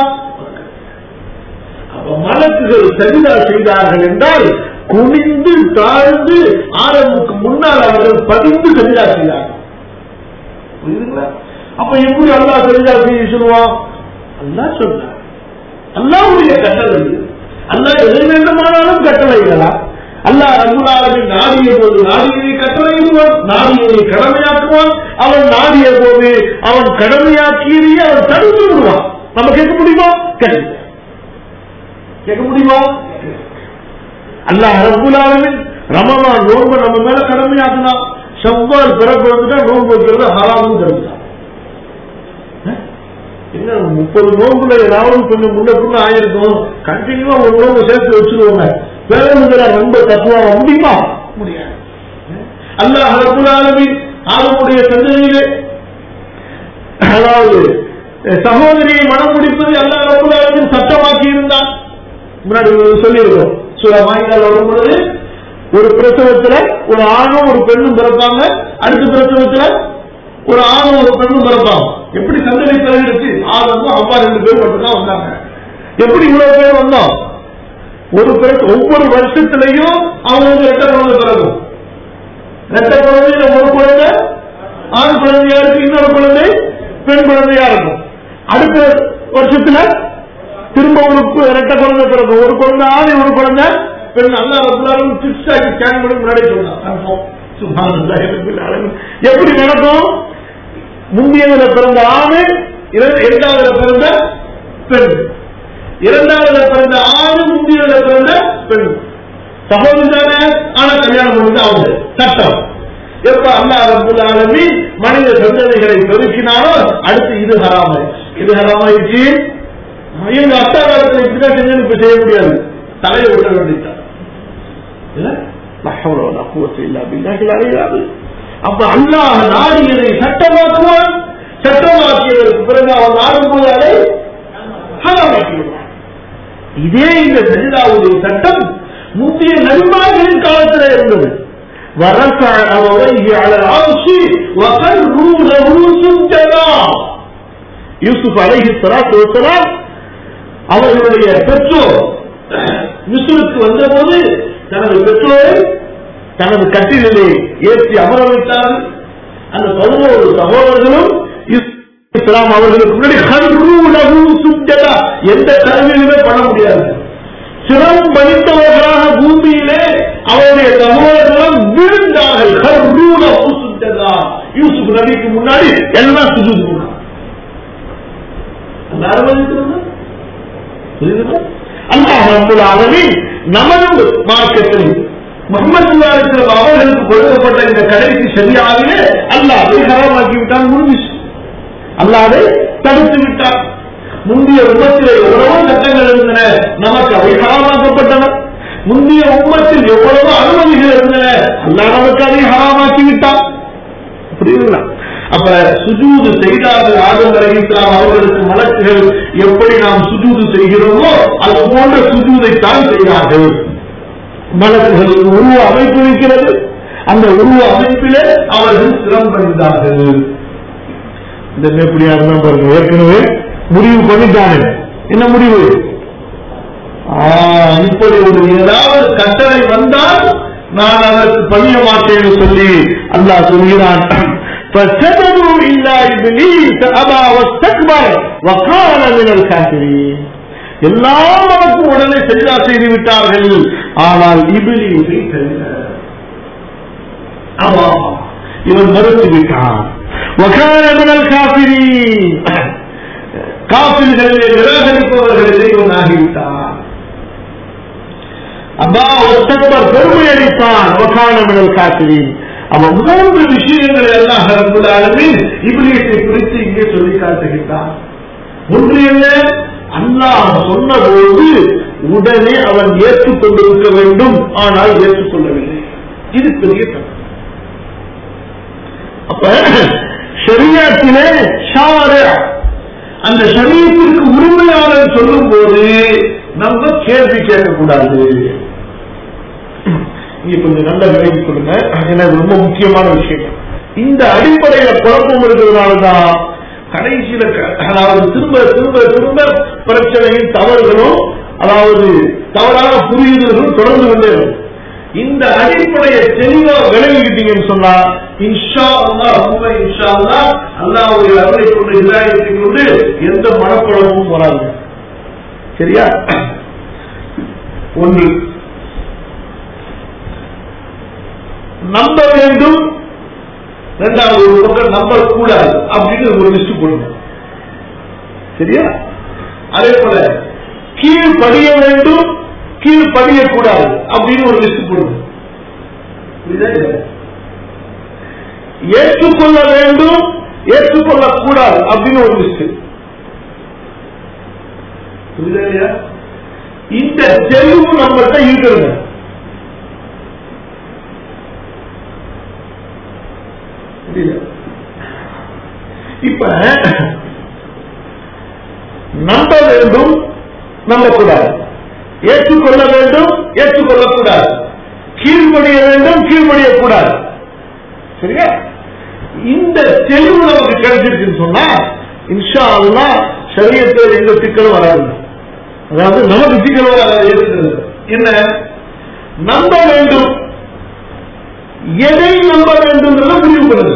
Speaker 1: அப்ப மலக்குகள் சரிதா செய்தார்கள் என்றால் குனிந்து தாழ்ந்து ஆரம்புக்கு முன்னால் அவர்கள் பதிந்து சரிதா செய்தார்கள் புரியுதுங்களா அப்ப எப்படி அல்லா சரிதா செய்ய சொல்லுவான் அல்லா சொல்றார் அல்லாவுடைய கட்டளை அல்லா எதை வேண்டுமானாலும் கட்டளையிடலாம் அல்லாஹ் ரகுலாவின் நாடிய போது நாடியை கட்டளையிடுவான் நாடியை கடமையாக்குவான் அவன் நாடிய போது அவன் கடமையாக்கியதையே அவன் தடுத்து விடுவான் நம்ம கேட்க முடியுமா கேட்க கேட்க முடியுமா அல்லாஹ் ரகுலாவின் ரமலான் நோன்பு நம்ம மேல கடமையாக்குனா செவ்வால் பிறப்பு வந்துட்டா நோன்பு வைக்கிறது ஹராமும் தடுத்தான் என்ன முப்பது நோன்புல ஏதாவது கொஞ்சம் முன்ன பின்ன ஆயிருக்கும் கண்டினியூவா ஒரு நோம்பு சேர்த்து வச்சிருவாங்க பேருந்துல ரொம்ப தத்துவா முடியுமா முடியாது அல்லாஹ் ரபுல்லாலமி அவனுடைய சந்ததியிலே அதாவது சகோதரியை மனம் முடிப்பது அல்லாஹ் ரபுல்லாலமின் சட்டமாக்கி இருந்தான் முன்னாடி சொல்லியிருக்கோம் சில மாநில வரும் பொழுது ஒரு பிரசவத்துல ஒரு ஆணும் ஒரு பெண்ணும் பிறப்பாங்க அடுத்த பிரசவத்துல ஒரு ஆணும் ஒரு பெண்ணும் பிறப்பாங்க எப்படி சந்ததி பிறகு ஆதமும் அப்பா ரெண்டு பேரும் மட்டும்தான் வந்தாங்க எப்படி இவ்வளவு பேர் வந்தோம் ஒரு பிறகு ஒவ்வொரு வருஷத்திலையும் அவங்களுக்கு ரெட்ட குழந்தை பிறகும் ரெட்ட குழந்தையில ஒரு குழந்தை ஆண் குழந்தையா இருக்கு இன்னொரு குழந்தை பெண் குழந்தையா இருக்கும் அடுத்த வருஷத்துல திரும்ப ஒரு ரெட்ட குழந்தை பிறக்கும் ஒரு குழந்தை ஆண் ஒரு குழந்தை பெண் அல்லா ரபுல்லாலும் சிக்ஸ் ஆகி ஸ்கேன் பண்ணி முன்னாடி சொன்னான் எப்படி நடக்கும் முந்தையதுல பிறந்த ஆணு இரண்டாவதுல பிறந்த பெண் இரண்டாவதுல பிறந்த ஆணு முந்தையதுல பிறந்த பெண் சகோதரி தானே ஆனா கல்யாணம் பண்ணிட்டு அவங்க சட்டம் எப்ப அல்லா ரபுல் ஆலமி மனித சந்ததிகளை பெருக்கினாலோ அடுத்து இது ஹராமாயிடுச்சு இது ஹராமாயிடுச்சு எங்க அத்தா காலத்துல இப்படிதான் செஞ்சு இப்ப செய்ய முடியாது தலையை விட வேண்டியதான் அப்ப அல்லாஹ் நாடியதை சட்டமாக்குவான் சட்டமாக்கியதற்கு பிறகு அவன் நாடும் போது அதை ஹராமாக்கிவிடுவான் இதே இந்த சரிதாவுடைய சட்டம் முந்தைய நபிமார்களின் காலத்தில் இருந்தது ورفع أبويه على العرش وقروا له سجدا யூசுப் அலைஹி ஸலாத்து வஸலாம் அவர்களுடைய பெற்றோர் மிஸ்ருக்கு வந்தபோது தனது பெற்றோரை தனது கட்டிலே ஏற்றி அமர வைத்தார்கள் அந்த பதினோரு சகோதரர்களும் இஸ்லாம் அவர்களுக்கு முன்னாடி சுஜதா எந்த கருவியிலுமே பண்ண முடியாது சிரம் படித்தவர்களாக பூமியிலே அவருடைய சகோதரர்களும் விழுந்தார்கள் ஹர்ரூல சுஜதா யூசுப் நபிக்கு முன்னாடி எல்லாம் சுஜூது பண்ணாங்க அந்த அனுமதிக்கிறது புரியுதுங்களா அல்லாஹ் ரப்பல் ஆலமீன் நமது மார்க்கத்தில் முகமது அவர்களுக்கு கொடுக்கப்பட்ட இந்த கடைசி சரியாகவே அல்லாஹ் அதை ஹராமாக்கி விட்டான் முடிஞ்சிச்சு அல்லாதை தடுத்து விட்டார் முந்தைய உம்மத்திலே எவ்வளவோ சட்டங்கள் இருந்தன நமக்கு அவை ஹராமாக்கப்பட்டன முந்தைய உம்மத்தில் எவ்வளவோ அனுமதிகள் இருந்தன அல்லாஹ் நமக்கு அதை ஹராமாக்கி விட்டான் புரியுதுங்களா அப்ப சுஜூது செய்தார்கள் ஆதம் அலைஹிஸ்ஸலாம் அவர்களுக்கு மலக்குகள் எப்படி நாம் சுஜூது செய்கிறோமோ அது போன்ற சுஜூதை தான் செய்தார்கள் மலக்குகளின் உருவ அமைப்பு இருக்கிறது அந்த உருவ அமைப்பிலே அவர்கள் சிரமடைந்தார்கள் இந்த எப்படியா இருந்தா பாருங்க ஏற்கனவே முடிவு பண்ணிட்டாங்க என்ன முடிவு ஆ, இப்படி ஒரு ஏதாவது கட்டளை வந்தால் நான் அதற்கு பணிய மாட்டேன்னு சொல்லி அல்லாஹ் சொல்கிறான் فسجدوا إلا إبليس أبى واستكبر وكان من الكافرين எல்லாருக்கும் உடனே செஞ்சா செய்து விட்டார்கள் ஆனால் இபிலியை தவிர ஆமா இவன் மறுத்து விட்டான் وكان من الكافرين காப்பிர்களிலே நிராகரிப்பவர்களிலே இவன் ஆகிவிட்டான் அப்பா ஒத்தக்கவர் பெருமை அளித்தான் ஒக்கானமிடல் காத்திரின் அவன் மூன்று விஷயங்களை எல்லாம் ரப்புல்லாலுமே இபிலியத்தை குறித்து இங்கே சொல்லி காட்டுகின்றான் ஒன்று என்ன அல்லாஹ் சொன்னபோது உடனே அவன் ஏற்றுக்கொண்டிருக்க வேண்டும் ஆனால் ஏற்றுக்கொள்ளவில்லை இது பெரிய தப்பு அப்ப ஷரியாத்திலே ஷார அந்த சரீரத்திற்கு உரிமையாளர் சொல்லும் போது நம்ம கேள்வி கேட்கக்கூடாது இங்க கொஞ்சம் நல்ல விலகி கொடுங்க ஏன்னா இது ரொம்ப முக்கியமான விஷயம் இந்த அடிப்படையில குழப்பம் இருக்கிறதுனாலதான் கடைசியில க- அதாவது திரும்ப திரும்ப திரும்ப பிரச்சனையும் தவறுகளும் அதாவது தவறான புரியுதல்களும் தொடர்ந்து கொண்டே இருக்கும். இந்த அடிப்படையை தெளிவா விளங்கிக்கிட்டீங்கன்னு சொன்னா இன்ஷா அல்லா உண்மை இன்ஷா அல்லா அல்லாவுடைய அருளை கொண்டு இதாயத்தை கொண்டு எந்த மனக்குழப்பமும் வராது சரியா ஒன்று நம்ப வேண்டும் இரண்டாவது ஒரு பக்கம் நம்ப கூடாது அப்படின்னு ஒரு லிஸ்ட் போடுங்க சரியா அதே போல கீழ் படிய வேண்டும் கீழ் படியக்கூடாது அப்படின்னு ஒரு லிஸ்ட் போடுங்க புரியுதா இல்லையா? ஏற்றுக்கொள்ள வேண்டும் ஏற்றுக்கொள்ளக் கூடாது அப்படின்னு ஒரு லிஸ்ட் புரியுதா இல்லையா? இந்த தெளிவு நம்மகிட்ட இருக்கிறது புரியல இப்ப நம்ப வேண்டும் நம்பக்கூடாது ஏற்றுக்கொள்ள வேண்டும் ஏற்றுக்கொள்ளக்கூடாது கீழ்ப்படிய வேண்டும் கீழ்ப்படியக்கூடாது சரியா இந்த தெளிவு நமக்கு கிடைச்சிருக்குன்னு சொன்னா இன்ஷா அல்லா சரியத்தில் எந்த சிக்கலும் வராது அதாவது நமக்கு சிக்கல் வராது இருக்கிறது என்ன நம்ப வேண்டும் எதை நம்ப வேண்டும் முடிவு பண்ணுது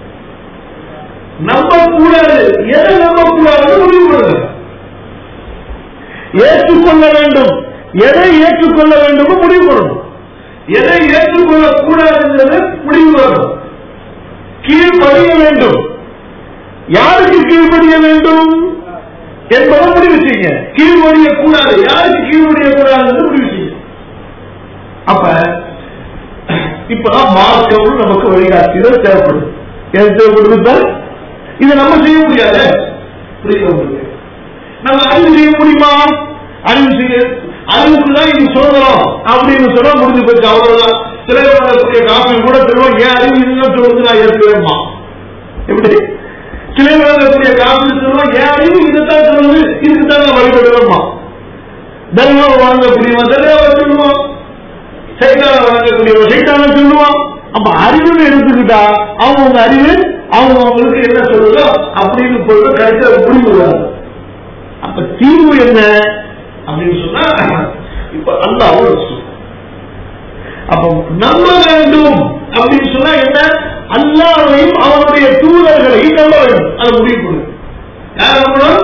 Speaker 1: நம்பக்கூடாது எதை நம்பக்கூடாது முடிவு பண்ணுது ஏற்றுக்கொள்ள வேண்டும் எதை ஏற்றுக்கொள்ள வேண்டும் முடிவு பண்ணணும் எதை ஏற்றுக்கொள்ள கூடாதுங்கிறது முடிவு வரணும் கீழ்ப்படிய வேண்டும் யாருக்கு கீழ்ப்படிய வேண்டும் என்பதை முடிவு செய்யுங்க கீழ்ப்படிய கூடாது யாருக்கு கீழ்ப்படிய கூடாது முடிவு செய்யுங்க அப்ப இப்பதான் மார்க்கம் நமக்கு வழிகாட்டிகள் தேவைப்படுது எது தேவைப்படுது இப்ப? இதை நம்ம செய்ய முடியாது புரியுது உங்களுக்கு நம்ம அறிவு செய்ய முடியுமா அறிவு செய்ய அறிவுக்குதான் இது சுதந்திரம் அப்படின்னு சொன்னா முடிஞ்சு போச்சு அவ்வளவுதான் சிலைவரக்கூடிய காப்பி கூட சொல்லுவோம் ஏன் அறிவு இதுதான் சொல்லுது நான் ஏற்கவேமா எப்படி சிலைவரக்கூடிய காப்பி சொல்லுவோம் ஏன் அறிவு இதுதான் சொல்லுது இதுக்கு தான் நான் வழிபடுவேமா தர்மம் வழங்கக்கூடியவன் தர்மாவை சொல்லுவோம் சைத்தான வழங்கக்கூடியவன் சைத்தான சொல்லுவான் அப்ப அறிவுன்னு எடுத்துக்கிட்டா அவங்க அறிவு அவங்க அவங்களுக்கு என்ன சொல்லுதோ அப்படின்னு போட்டு கடைசியில் முடிவு வராது அப்ப தீர்வு என்ன அப்படின்னு சொன்னா இப்ப அல்லாஹ் ஒரு சொல். அப்ப நம்ப வேண்டும் அப்படின்னு சொன்னா என்ன அல்லாஹையும் அவனுடைய தூதர்களையும் நம்ப வேண்டும் அதை முடிவு பண்ணு யார் நம்பணும்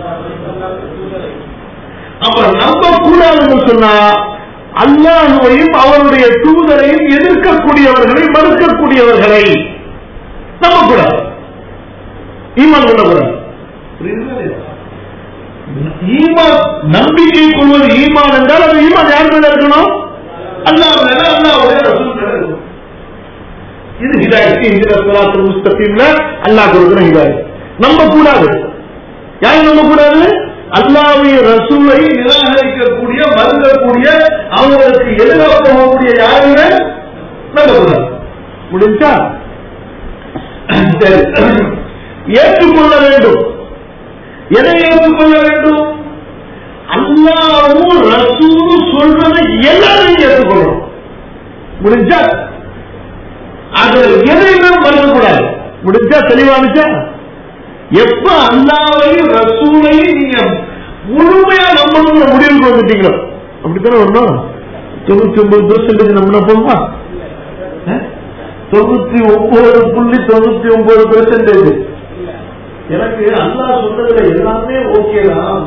Speaker 1: அப்ப நம்ப கூடாதுன்னு சொன்னா அல்லாஹுவையும் அவருடைய தூதரையும் எதிர்க்கக்கூடியவர்களை மறுக்கக்கூடியவர்களை நம்பக்கூடாது ஈமான் கொள்ளக்கூடாது புரியுதுங்களா இல்லையா? ஈமான் நம்பிக்கை கொள்வது ஈமான் என்றால் அது ஈமான் யார் மேல இருக்கணும் அல்லாஹ் மேல அல்லாஹ்வுடைய ரசூல் மேல இருக்கணும் இது ஹிதாயத்து இந்த சலாத்து முஸ்தகீம்ல அல்லாஹ் கொடுக்கிற ஹிதாயத் நம்ப கூடாது யாரை நம்ப கூடாது அல்லாவுடைய ரசூலை நிராகரிக்கக்கூடிய மறுக்கக்கூடிய அவங்களுக்கு எதிராக போகக்கூடிய யாருமே நம்பக்கூடாது முடிஞ்சா சரி. ஏற்றுக்கொள்ள வேண்டும் எதை ஏற்றுக்கொள்ள வேண்டும் அல்லாவும் ரசூலும் சொல்றதை எல்லாரும் ஏற்றுக்கொள்ளணும் முடிஞ்சா அது எதையுமே மறக்கக்கூடாது முடிஞ்சா தெளிவானுச்சா எப்ப அல்லாவையும் ரசூலையும் நீங்க முழுமையா நம்பணுங்கிற முடிவுக்கு வந்துட்டீங்களோ அப்படித்தானே வரணும் தொண்ணூத்தி ஒன்பது பெர்சன்டேஜ் நம்பினா போதுமா அஹ்? தொண்ணூத்தி ஒன்பது புள்ளி தொண்ணூத்தி ஒன்பது பெர்சன்டேஜ் எனக்கு அல்லாஹ் சொல்றதுல எல்லாமே ஓகே தான்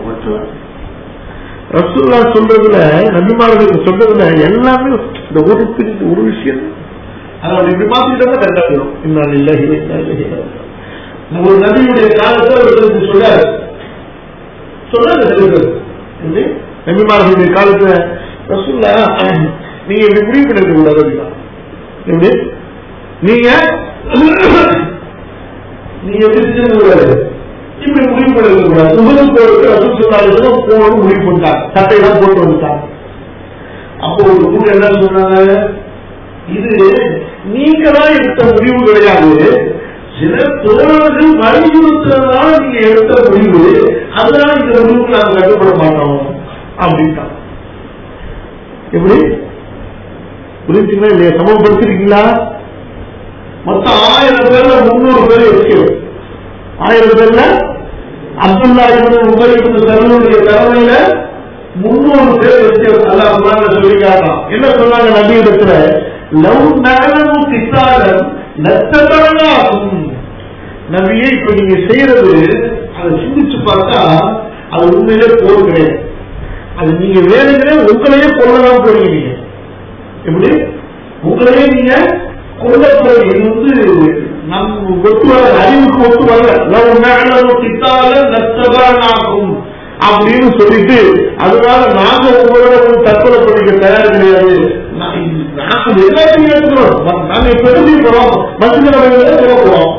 Speaker 1: ரசூல்லா சொல்றதுல நபிமார்களுக்கு சொல்றதுல எல்லாமே இந்த ஒரு பிரிவு ஒரு விஷயம் அதை அப்படி இப்படி மாத்திட்டா கரெக்டா இருக்கும் இன்னால் இல்லை ஒரு நபியுடைய காலத்தை ஒருத்தருக்கு சொல்றாரு சொல்றாரு சில பேர். எப்படி? நபிமார்களுடைய காலத்துல ரசூல்லா நீங்க இப்படி முடிவு பண்ணிருக்க கூடாது அப்படின்னா எப்படி நீங்க நீங்க எப்படி செஞ்சிருக்க கூடாது இப்படி முடிவு பண்ணிருக்க கூடாது உமது போருக்கு ரசூல் சொல்லாலும் போகணும் முடிவு பண்ணிட்டாங்க சட்டையெல்லாம் போட்டு வந்துட்டாங்க அப்போ ஒரு கூட என்ன சொன்னாங்க இது நீங்களா எடுத்த முடிவு கிடையாது சில தோழர்கள் வலியுறுத்துறதுனால நீங்க எடுத்த முடிவு அதனால இந்த முடிவுக்கு நாங்க கட்டுப்பட மாட்டோம் அப்படின்ட்டாங்க எப்படி புரிஞ்சுங்களா இல்லையா சமப்படுத்திருக்கீங்களா மொத்தம் ஆயிரம் பேர்ல முன்னூறு பேர் இருக்கு ஆயிரம் பேர்ல அப்துல்லா இருந்து உபரி சரணுடைய தலைமையில முன்னூறு பேர் வச்சு அல்லாஹ் குரான்ல சொல்லி காட்டலாம் என்ன சொன்னாங்க நபி இடத்துல லவ் நகரமும் கிட்டாரம் நத்தத்தரங்காகும் நபியை இப்ப நீங்க செய்யறது அதை சிந்திச்சு பார்த்தா அது உண்மையிலே போர் கிடையாது அது நீங்க வேணுங்கிற உங்களையே கொள்ளலாம் போறீங்க நீங்க எப்படி உங்களையே நீங்க கொள்ள போறீங்க இது வந்து நம் ஒத்து வர அறிவுக்கு ஒத்து வர லவ் நகரமும் கிட்டால நத்தகரனாகும் அப்படின்னு சொல்லிட்டு அதனால நாங்க உங்களோட வந்து தற்கொலை பண்ணிக்க தயார் கிடையாது நா- நாங்க எல்லாத்தையும் ஏற்றுக்கிறோம் நாங்க இப்ப எழுதி போறோம் மசித போறோம்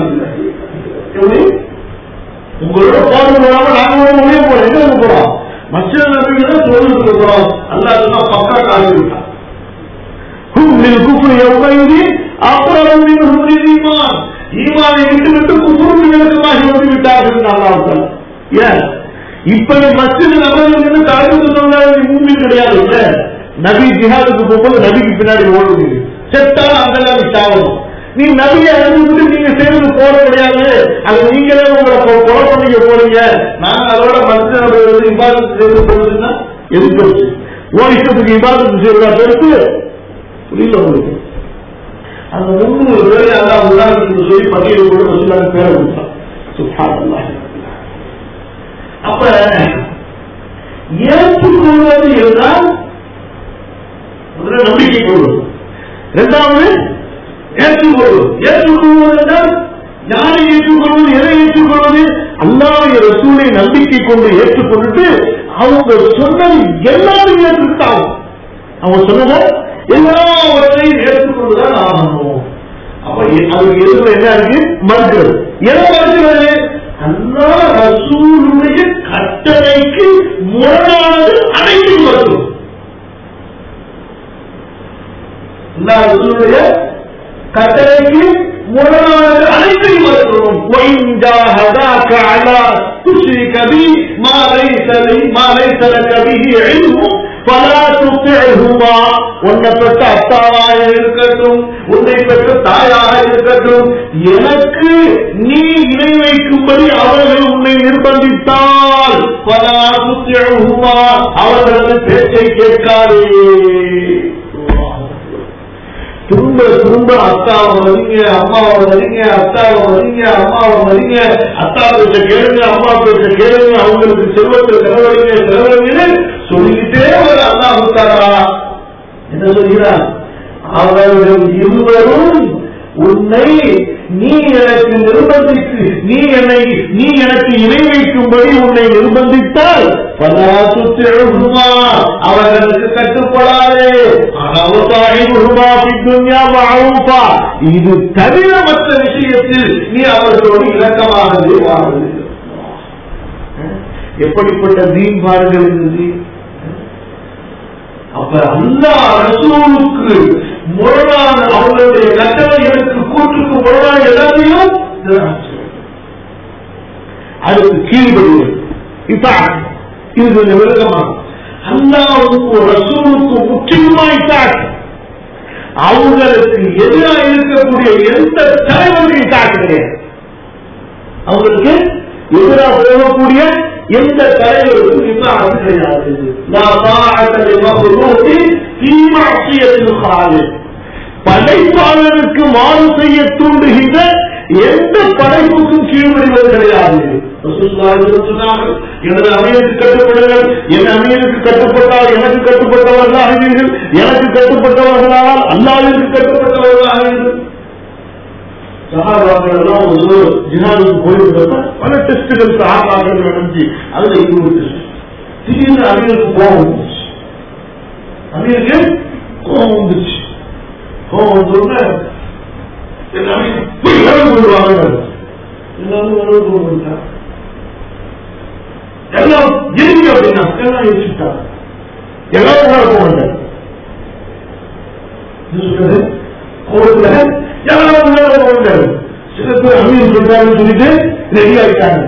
Speaker 1: எப்படி உங்களோட போறது போறாம நாங்க ஒரு முடிய போறோம் எங்க இருக்க போறோம் மசித நபிகளை தொழிலுக்கு போறோம் அல்லாதுன்னா பக்கா காலிருக்கான் கும்மில் குஃப்ரு எவ்வளவு அப்புறம் மின்ஹும் ஈமான் ஈமானை விட்டு விட்டு குஃப்ரு நெருக்கமாகி வந்து விட்டார்கள் அல்லாஹ் ஏன் இப்ப நீ மஸ்ஜித் நபர்கள் தலைமை சொன்னாங்க மூமின் கிடையாது இல்ல நபி ஜிஹாதுக்கு போகும்போது நபிக்கு பின்னாடி ஓடுது செத்தாலும் அந்த நபி சாவணும் நீ நபியை அறிஞ்சுட்டு நீங்க சேர்ந்து போற கிடையாது அது நீங்களே உங்களை கொ- கொலை பண்ணிக்க போறீங்க நாங்க அதோட மஸ்ஜித் நபர்கள் இபாதத்து சேர்ந்து போறதுன்னா எதுக்கு வச்சு ஓ இஷ்டத்துக்கு இபாதத்து செய்யறதா பெருசு புரியல உங்களுக்கு அந்த முன்னூறு பேரை அதான் உதாரணத்துக்கு சொல்லி பட்டியல் கூட வச்சுலாங்க பேரை கொடுத்தான் சுப்ஹானல்லாஹ் அப்ப ஏற்றுக்கொள்வது என்றால் முதல்ல நம்பிக்கை கொள்வது இரண்டாவது ஏற்றுக்கொள்வது ஏற்றுக்கொள்வது என்றால் யாரை ஏற்றுக்கொள்வது எதை ஏற்றுக்கொள்வது அல்லாவுடைய ரசூலை நம்பிக்கை கொண்டு ஏற்றுக்கொண்டு அவங்க சொன்னது எல்லாரும் ஏற்றுக்கிட்டாங்க அவங்க சொன்னதை எல்லாவற்றையும் ஏற்றுக்கொண்டுதான் ஆகணும் அப்ப எ- அதுக்கு எதிர்ப்பு என்ன இருக்கு மறுக்கிறது எதை மறுக்கிறது அல்லா ரசூலுடைய கட்டளைக்கு முரணானது அனைத்தும் மறுக்கும் அல்லா ரசூலுடைய கட்டளைக்கு முரணானது அனைத்தையும் மறுக்கிறோம் وَإِنْ جَاهَدَاكَ عَلَى تُشْرِكَ بِي مَا لَيْسَ لِي مَا لَيْسَ لَكَ بِهِ عِلْمٌ فَلَا تُطِعْهُمَا உன்னை பெற்ற அத்தாவாக இருக்கட்டும் உன்னை பெற்ற தாயாக இருக்கட்டும் எனக்கு நீ இணை வைக்கும்படி அவர்கள் உன்னை நிர்பந்தித்தால் பலா துத்தியகுமா அவர்களது பேச்சை கேட்காதே திரும்ப திரும்ப அத்தாவை மதிங்க அம்மாவை மதிங்க அத்தாவை மதிங்க அம்மாவை மதிங்க அத்தா பேச கேளுங்க அம்மா பேச கேளுங்க அவங்களுக்கு செல்வத்தில் செலவழிங்க செலவழிங்கன்னு சொல்லிக்கிட்டே வர அண்ணா கொடுத்தாரா என்ன சொல்கிறார் அவர்கள் இருவரும் உன்னை நீ எனக்கு நிர்பந்தித்து நீ என்னை நீ எனக்கு இணை வைக்கும்படி உன்னை நிர்பந்தித்தால் பலாசுமா அவர்களுக்கு கட்டுப்படாதே அனவசாயிபா இது தவிர மற்ற விஷயத்தில் நீ அவர்களோடு இலக்கமானது வாழ்வது எப்படிப்பட்ட தீன் பாருங்கள் இந்த தீன் அப்ப அல்லா ரசூலுக்கு முரணான அவர்களுடைய கட்டளைகளுக்கு கூற்றுக்கு முரணான எல்லாத்தையும் நிராகரிச்சு அதுக்கு கீழ்படுவது இப்ப இது கொஞ்சம் விளக்கமாக அல்லாவுக்கும் ரசூலுக்கும் முற்றிலுமா இத்தாக்கு அவங்களுக்கு எதிராக இருக்கக்கூடிய எந்த தலைவருக்கும் இத்தாக்கு கிடையாது அவங்களுக்கு எதிராக போகக்கூடிய எந்த தலைவருக்கும் இத்தாக்கு கிடையாது நான் தாஅத்தலை மஹ்லூகி ஃபீ மஅசியத்தில் காலிக் படைப்பாளருக்கு மாறு செய்ய தூண்டுகின்ற எந்த படைப்புக்கும் கீழ்வடிவது கிடையாது சொன்னார்கள் எனது அமையருக்கு கட்டுப்படுங்கள் என் அமையருக்கு கட்டுப்பட்டால் எனக்கு கட்டுப்பட்டவர்கள் ஆகிறீர்கள் எனக்கு கட்டுப்பட்டவர்களால் அல்லாவிற்கு கட்டுப்பட்டவர்கள் ஆகிறீர்கள் சகாபாக்கள் எல்லாம் ஒரு ஜினாவுக்கு போயிருந்தப்ப பல டெஸ்டுகள் சகாபாக்கள் நடந்துச்சு அதுல இது ஒரு டெஸ்ட் திடீர்னு அமீருக்கு கோபம் வந்துச்சு அமீருக்கு கோபம் வந்துச்சு கோபம் வந்தோடனே எல்லாமே எல்லாரும் கொள்வாங்க எல்லாரும் உணவு கொண்டு வந்துட்டாங்க எல்லாம் எரிஞ்சு அப்படின்னா எல்லாம் எரிச்சுட்டாங்க எல்லாரும் உணர போவாங்க சொல்றது கோபத்துல எல்லாரும் உணர போவாங்க சில பேர் அமீர் சொல்றாங்கன்னு சொல்லிட்டு ரெடி ஆயிட்டாங்க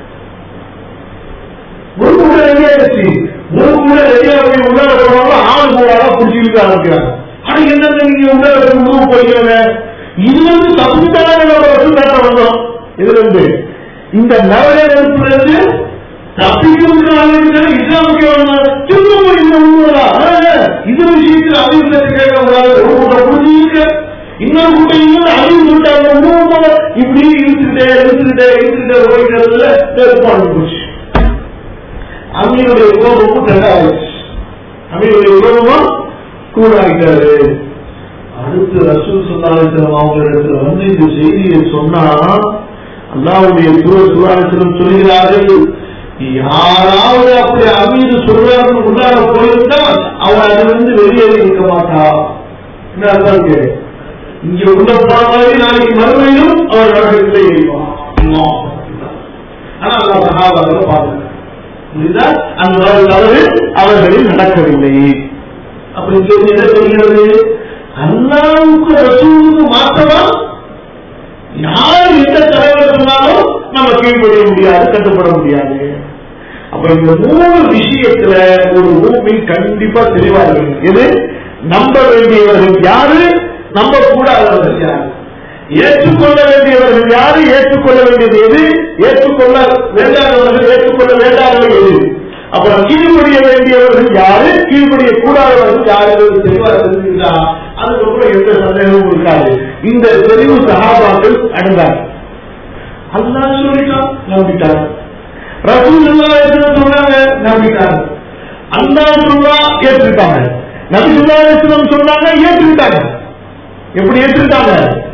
Speaker 1: ஒரு கூட ரெடி ஆயிடுச்சு ஒரு கூட ரெடியா போய் உள்ளார போனாலும் ஆள் போவாங்க பிடிச்சிட்டு ஆரம்பிக்கிறாங்க ஆனா என்னங்க நீங்க உள்ளார உணவு போய்க்கிறீங்க இது வந்து தப்புத்தான வசூல் காட்ட வந்தோம் இதுல இருந்து இந்த நவரே நெருப்புல இருந்து தப்பிக்கிறதுக்கு இஸ்லாமுக்கு திரும்ப இந்த உண்மைதா இது விஷயத்தில் அபிவிருத்தி கேட்க கூடாது ஒரு கூட்டம் புரிஞ்சுக்க இன்னொரு கூட்டம் இன்னொரு அறிவு சொல்லிட்டாங்க உணவு இப்படி இழுத்துட்டே இழுத்துட்டே இழுத்துட்டே போய்க்கிறதுல நெருப்பாடு போச்சு அமீருடைய கோபமும் ரெண்டாயிடுச்சு அமீருடைய கோபமும் கூட ஆகிட்டாரு அடுத்து ரசூல் சொல்லாலிசலம் அவங்க இடத்துல வந்து இந்த செய்தியை சொன்னா அல்லாவுடைய தூர சுகாலிசலம் சொல்கிறார்கள் யாராவது அப்படி அமீது சொல்றாருன்னு உள்ளார போயிருந்தா அவன் அதிலிருந்து வெளியேறி இருக்க மாட்டா என்ன அர்த்தம் இருக்கு இங்க உள்ள போன மாதிரி நாளைக்கு மறுமையிலும் அவர் நரகத்திலே இருப்பான் ஆனா அல்லா சகாபாக பாருங்க புரியுதா அந்த தவறு அவர்களில் நடக்கவில்லை அப்படி சொல்லி என்ன தெரிகிறது அல்லாவுக்கு ரசூலுக்கு மாற்றமா யார் எந்த தலைவர் சொன்னாலும் நம்ம கீழ்படிய முடியாது கட்டுப்பட முடியாது அப்ப இந்த மூணு விஷயத்துல ஒரு பூமி கண்டிப்பா தெளிவா இருக்கு எது நம்ப வேண்டியவர்கள் யாரு நம்ப கூடாதவர்கள் யாரு ஏற்றுக்கொள்ள வேண்டியவர்கள் யாரு ஏற்றுக்கொள்ள வேண்டியது எது ஏற்றுக்கொள்ள வேண்டாதவர்கள் ஏற்றுக்கொள்ள வேண்டாதவர்கள் எது அப்புறம் கீழ்படிய வேண்டியவர்கள் யாரு கீழ்படிய கூடாதவர்கள் யாரு தெளிவா தெரிஞ்சுக்கிட்டா அதுக்கப்புறம் எந்த சந்தேகமும் இருக்காது இந்த தெளிவு சகாபாக்கள் அடைந்தார் அல்லா சொல்லிட்டான் நம்பிட்டார் ரசூல் சொன்னாங்க நம்பிட்டாங்க அல்லா சொல்லா ஏற்றுட்டாங்க நபி சுல்லாஸ்லம் சொன்னாங்க ஏற்றுக்கிட்டாங்க எப்படி ஏற்றுக்கிட்டாங்க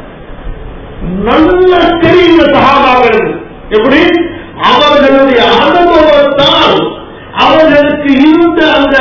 Speaker 1: நல்ல தெரியுங்க சகாபாக்கள் எப்படி அவர்களுடைய அனுபவத்தால் அவர்களுக்கு இருந்த அந்த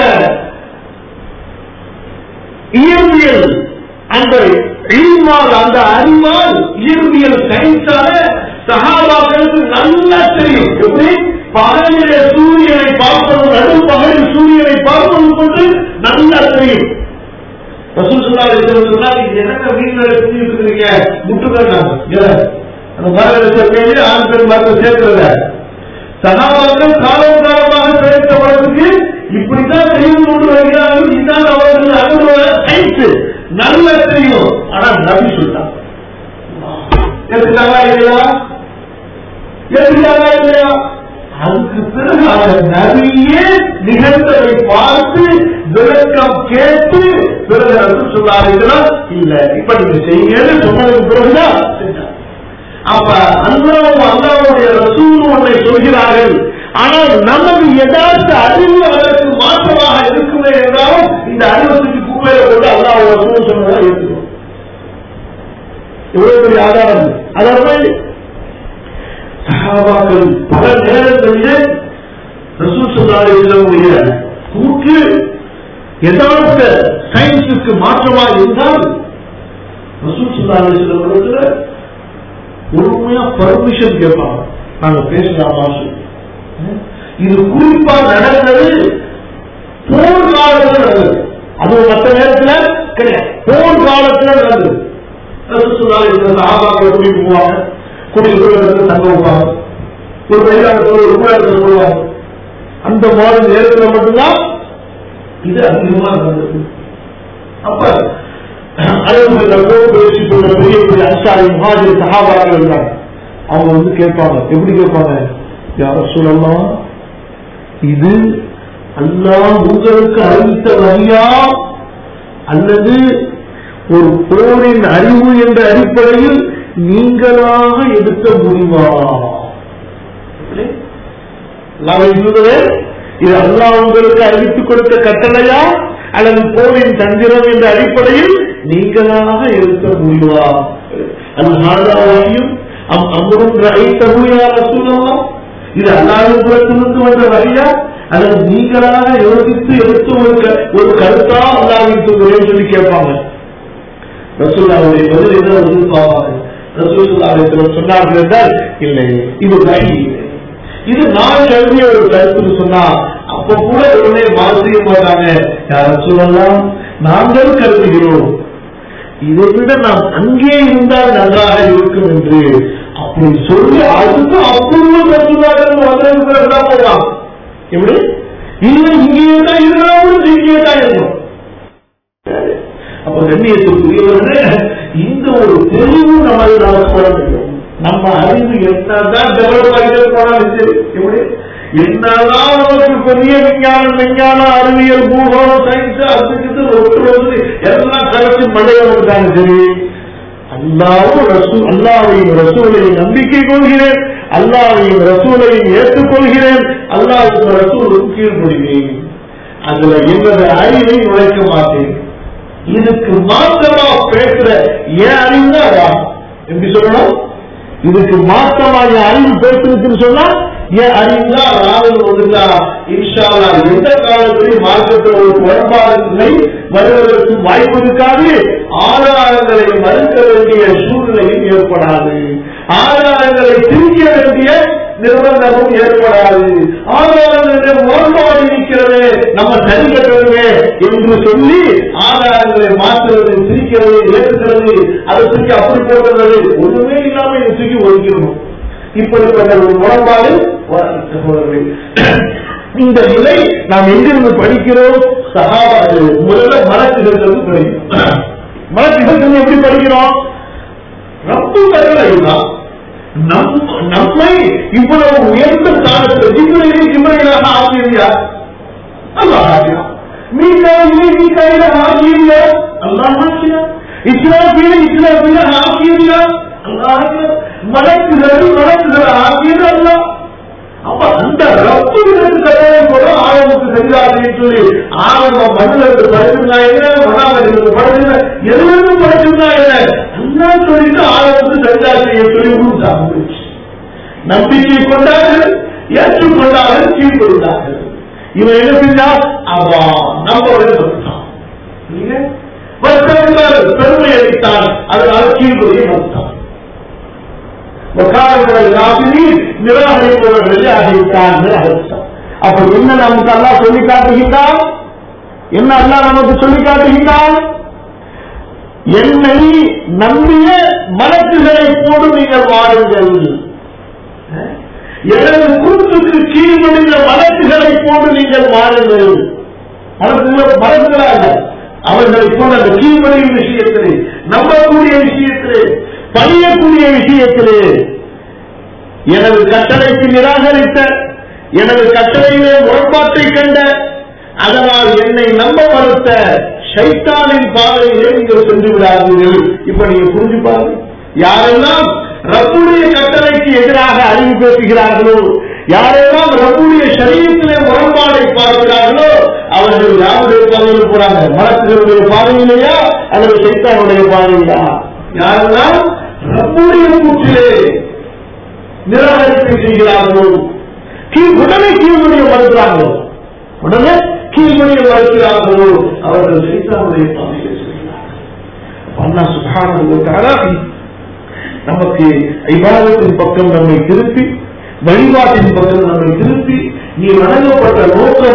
Speaker 1: இயற்பியல் அந்த இல்மால் அந்த அறிவால் இயற்பியல் சயின்ஸால சகாபாக்களுக்கு நல்லா தெரியும் எப்படி பகலிலே சூரியனை பார்ப்பது நடு பகலில் சூரியனை பார்ப்பது கொண்டு நல்லா தெரியும் ரசூல் சொன்னார் சொன்னார் என்னங்க வீட்டுல செஞ்சுட்டு இருக்கீங்க முட்டுக்கள் அந்த மரத்தில் ஆண் பெண் மரத்தை சேர்க்கிறத சகாபாக்கள் காலம் காலமாக பேசப்படுறதுக்கு இப்படித்தான் செய்து கொண்டு வருகிறார்கள் இதுதான் அவர்கள் அனுபவ சயின்ஸ் நல்ல தெரியும் ஆனா நபி சொல்லிட்டான் எடுத்துட்டாங்களா இல்லையா எடுத்துட்டாங்களா இல்லையா அதுக்கு பிறகு அவர் நபியே நிகழ்ந்ததை பார்த்து விளக்கம் கேட்டு பிறகு அது சொல்லாதீங்களா இல்ல இப்ப நீங்க செய்யுங்கன்னு சொன்னதுக்கு பிறகுதான் செஞ்சார் அப்ப அல்லாவும் அல்லாவுடைய ரசூலும் ஒன்றை சொல்கிறார்கள் ஆனால் நமது யதார்த்த அறிவு அதற்கு மாற்றமாக இருக்குமே என்றாலும் இந்த அறிவத்துக்கு குப்பையை கொண்டு அல்லாவோட ரசூல் சொன்னதை ஏற்றுக்கணும் எவ்வளவு பெரிய ஆதாரம் ஆதாரமா சகாபாக்கள் பல நேரங்களிலே ரசூல் சொல்லாடைய கூற்று யதார்த்த சயின்ஸுக்கு மாற்றமாக இருந்தால் ரசூல் சொல்லாடைய பொறுமையா பர்மிஷன் கேட்பாங்க நாங்க பேசலாமா இது குறிப்பா நடந்தது போர் காலத்தில் நடந்தது அது மற்ற நேரத்தில் கிடையாது போர் காலத்துல நடந்தது ரசூலுல்லாஹி அலைஹி வஸல்லம் சஹாபாக்களை கூட்டிட்டு போவாங்க கூட்டிட்டு போய் இடத்துல தங்க வைப்பாங்க ஒரு மைதானத்தில் ஒரு கூடாரத்தில் போடுவாங்க அந்த மாதிரி நேரத்தில் மட்டும்தான் இது அதிகமா நடந்தது அப்ப அலுவலகத்துல போர் பேசி போன பெரிய பெரிய அன்சாரி மாதிரி சகாபாக்கள் இருக்காங்க அவங்க வந்து கேட்பாங்க எப்படி கேட்பாங்க யார சொல்லலாம் இது அல்லாஹ் உங்களுக்கு அறிவித்த வழியா அல்லது ஒரு போரின் அறிவு என்ற அடிப்படையில் நீங்களாக எடுத்த முடிவா அல்லாஹ் சொல்லுவது, இது அல்லாஹ் உங்களுக்கு அறிவித்துக் கொடுத்த கட்டளையா அல்லது போரின் தந்திரம் என்ற அடிப்படையில் நீங்களாக எடுத்த முடிவா அல்லாஹாயும் அம் அம்ரும் ரைத்தகுயா ரசூலல்லாஹ் இது அல்லாஹிடத்திலிருந்து வந்த வழியா அல்லது நீங்களாக யோசித்து எடுத்து ஒரு க- ஒரு கருத்தா அல்லாஹின் தூங்குறேன்னு சொல்லி கேட்பாங்க ரசூல்லாவுடைய பதில் என்ன எதிர்பார்ப்பாங்க ரசூல்லாவுடைய சொன்னார்கள் என்றால் இல்லை இது வழி இது நான் கருதிய ஒரு கருத்துன்னு சொன்னா அப்ப கூட உடனே மாற்றிய மாட்டாங்க யார சொல்லலாம் நாங்கள் கருதுகிறோம் இதை விட நாம் அங்கே இருந்தால் நன்றாக இருக்கும் என்று அப்படி சொல்லி அதுக்கு அப்புறமா கருத்துக்காரர்கள் வந்திருக்கிறதா போகலாம் எப்படி இல்லை இங்கேயே தான் இருக்கிறாங்க இங்கேயே தான் இருக்கணும் அப்ப கண்ணியத்துக்குரியவர்களே இந்த ஒரு தெளிவு நம்ம நமக்கு வர முடியும் நம்ம அறிவு என்னதான் டெவலப் ஆகிட்டு போனாலும் சரி எப்படி என்னதான் நமக்கு பெரிய விஞ்ஞானம் விஞ்ஞானம் அறிவியல் பூகோளம் சயின்ஸ் அதுக்கு ஒன்று வந்து எல்லாம் கரைச்சி மழைய வந்துட்டாங்க சரி அல்லாவும் ரசூ அல்லாவையும் ரசூலையும் நம்பிக்கை கொள்கிறேன் அல்லாவையும் ரசூலையும் ஏற்றுக்கொள்கிறேன் அல்லாவுக்கும் ரசூலுக்கும் கீழ்ப்படிவேன் அதுல என்னோட அறிவை நுழைக்க மாட்டேன் இதுக்கு மாற்றமா பேசுற ஏன் அறிவு தான் எப்படி சொல்லணும் இதுக்கு மாற்றமா என் அறிவு பேசுறதுன்னு சொன்னா என் அறிவு தான் ராவல் வந்துட்டா இன்ஷால்லா எந்த காலத்திலையும் மார்க்கத்தில் ஒரு குழம்பாடுகளை வருவதற்கு வாய்ப்பு இருக்காது ஆதாரங்களை மறுக்க வேண்டிய சூழ்நிலையும் ஏற்படாது ஆதாரங்களை திரிக்க வேண்டிய நிர்பந்தமும் ஏற்படாது ஆதாரங்களுடைய முரண்பாடு இருக்கிறது நம்ம சரி கட்டணுமே என்று சொல்லி ஆதாரங்களை மாற்றுவது திரிக்கிறது ஏற்றுக்கிறது அதை தூக்கி அப்படி போடுறது ஒண்ணுமே இல்லாம இதை தூக்கி ஒதுக்கணும் இப்படிப்பட்ட ஒரு முரண்பாடு வராது சகோதரர்களே. இந்த நிலை நாம் எங்கிருந்து படிக்கிறோம் சகாபாடு முதல்ல மலக்குகள் படிக்கிறோம் மலக்குகள் எப்படி படிக்கிறோம் ரப்பு கட்டளைதான் நம் நம்மை இவ்வளவு உயர்ந்த ஸ்தானத்தில் ஜிப்ரையிலே ஜிப்ரையிலாக ஆக்கியிருந்தா அல்லாஹ் ஆக்கினான் மீகாயிலே மீகாயில ஆக்கியிருந்தா அல்லாஹ் ஆக்கினான் இஸ்லாமியில இஸ்லாமியில ஆக்கியிருந்தா அல்லாஹ் ஆக்கினான் மலக்குகள் மலக்குகள் ஆக்கியது அல்லாஹ் அப்ப அந்த ரப்பு கட்டளை கூட ஆரம்பத்து செஞ்சாருன்னு சொல்லி ஆரம்பம் மண்ணிலிருந்து படிச்சிருந்தா என்ன மனாவிலிருந்து படிச்சிருந்தா எதிலிருந்து படிச்சிருந்தா என்ன அல்லா சொல்லிட்டு ஆரம்பத்து செஞ்சாரு சொல்லி கொடுத்தாங்க நம்பிக்கை கொண்டார்கள் ஏற்றுக்கொண்டார்கள் கீழ்கொண்டார்கள் இவன் என்ன செஞ்சா அவன் நம்ப சொல்லிட்டான் பெருமை அளித்தான் அதனால கீழ்கொடியை மறுத்தான் நிராகரிப்பவர்களே ஆகிவிட்டான் அப்ப என்ன நமக்கு அல்லா சொல்லி காட்டுகின்றான் என்ன அல்லா நமக்கு சொல்லி காட்டுகின்றான் என்னை நம்பிய மலக்குகளை போடு நீங்கள் வாருங்கள் எனது குறுத்துக்கு கீழ்மணிந்த மலக்குகளை போடு நீங்கள் வாருங்கள் மலக்குகளை மலக்குகளாக அவர்களை போன்ற அந்த கீழ்மணியின் விஷயத்திலே நம்பக்கூடிய விஷயத்திலே பணியக்கூடிய விஷயத்திலே எனது கட்டளைக்கு நிராகரித்த எனது கட்டளையிலே முரண்பாட்டை கண்ட அதனால் என்னை நம்ப மறுத்த சைத்தானின் பாதையிலே நீங்கள் சென்று விடாதீர்கள் இப்ப நீங்க புரிஞ்சு பாருங்க யாரெல்லாம் ரப்புடைய கட்டளைக்கு எதிராக அறிவு பேசுகிறார்களோ யாரெல்லாம் ரப்புடைய சரீரத்திலே முரண்பாடை பார்க்கிறார்களோ அவர்கள் யாருடைய பாதையில் போறாங்க மலக்குகளுடைய பாதையிலையா அல்லது சைத்தானுடைய பாதையிலா யாரெல்லாம் ரப்புடைய கூற்றிலே நிராகரிப்பு செய்கிறார்களோ கீழ் உடனே கீழ்மணியை மறுக்கிறார்களோ உடனே கீழ்மணியை மறுக்கிறார்களோ அவர்கள் சைத்தானுடைய பாதையில் செல்கிறார்கள் அண்ணா சுகான நமக்கு ஐபாதத்தின் பக்கம் நம்மை திருப்பி வழிபாட்டின் பக்கம் நம்மை திருப்பி நீ வழங்கப்பட்ட நோக்கம்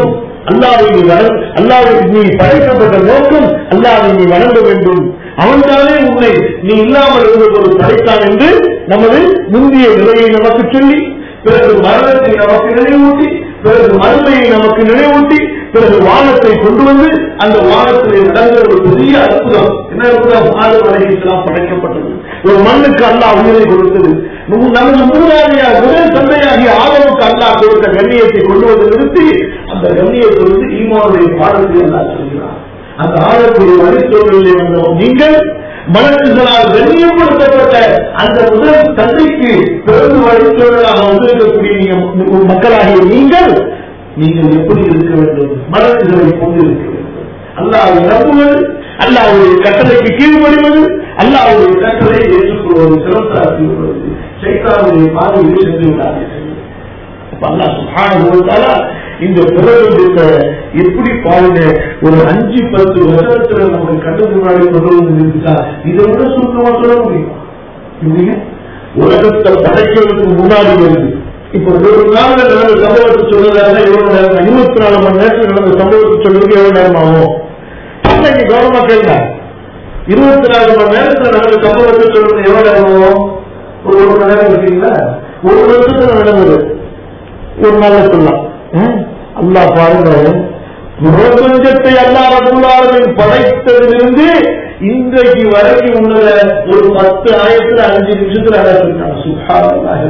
Speaker 1: அல்லாவை நீ வணங்க அல்லாவை நீ படைக்கப்பட்ட நோக்கம் அல்லாவை நீ வணங்க வேண்டும் அவன்தானே உன்னை நீ இல்லாமல் இருந்த ஒரு படைத்தான் என்று நமது முந்தைய நிலையை நமக்கு சொல்லி பிறகு மரணத்தை நமக்கு நினைவூட்டி பிறகு மறுமையை நமக்கு நினைவூட்டி பிறகு வானத்தை கொண்டு வந்து அந்த வானத்தில் நடந்த ஒரு பெரிய அற்புதம் என்ன அற்புதம் ஆறு வரைக்கும் படைக்கப்பட்டது ஒரு மண்ணுக்கு அல்லாஹ் உயிரை கொடுத்தது நம்- நமது மூதாதியா முதல் தந்தையாகிய ஆதமுக்கு அல்லாஹ் கொடுத்த கண்ணியத்தை கொண்டு வந்து நிறுத்தி அந்த கண்ணியத்தை வந்து ஈமானுடைய பாடத்தை அல்லாஹ் சொல்கிறார் அந்த ஆழக்கூடிய வழித்தோழிலே வந்தோம் நீங்கள் மனசுகளால் கண்ணியப்படுத்தப்பட்ட அந்த முதல் தந்தைக்கு பிறந்து வழித்தோழலாக வந்திருக்கக்கூடிய நீங்க மக்களாகிய நீங்கள் நீங்கள் எப்படி இருக்க வேண்டும் மனசுகளை கொண்டு இருக்க வேண்டும் அல்லாஹ்வை நம்புவது அல்லாஹ்வுடைய கட்டளைக்கு கீழ்ப்படிவது அல்லாஹ்வுடைய கட்டளை ஏற்றுக்கொள்வது சிறந்தாக்கி விடுவது சைத்தானுடைய பாதையில் சென்று விடாதீர்கள் அப்ப அல்லாஹ் சுப்ஹானஹு வ தஆலா இந்த பிறகு எப்படி பாருங்க ஒரு அஞ்சு பத்து வருஷத்துல நமக்கு கண்டு முன்னாடி கொண்டு வந்து இருக்கா இதை விட சுருக்கமா சொல்ல முடியுமா இல்லையா? உலகத்தை படைக்கிறதுக்கு முன்னாடி வருது இப்ப ஒரு நாள்ல நடந்த சம்பவத்தை சொல்றதாக எவ்வளவு நேரம் இருபத்தி நாலு மணி நேரத்தில் நடந்த சம்பவத்தை சொல்றதுக்கு எவ்வளவு நேரம் ஆகும் இன்னைக்கு கவனமா கேளுங்க இருபத்தி நாலு மணி நேரத்துல நடந்த சம்பவத்தை சொல்றது எவ்வளவு நேரம் ஆகும் ஒரு ஒரு மணி நேரம் இருக்கீங்களா ஒரு வருஷத்துல நடந்தது ஒரு நாள்ல சொல்லலாம் ம்? அல்லாஹ் பாருங்க பிரபஞ்சத்தை அல்லாஹ் ரபுல்லாவின் படைத்ததிலிருந்து இன்றைக்கு வரைக்கும் உள்ள ஒரு பத்து ஆயிரத்துல அஞ்சு நிமிஷத்துல அடைச்சிருக்காங்க சுகாதார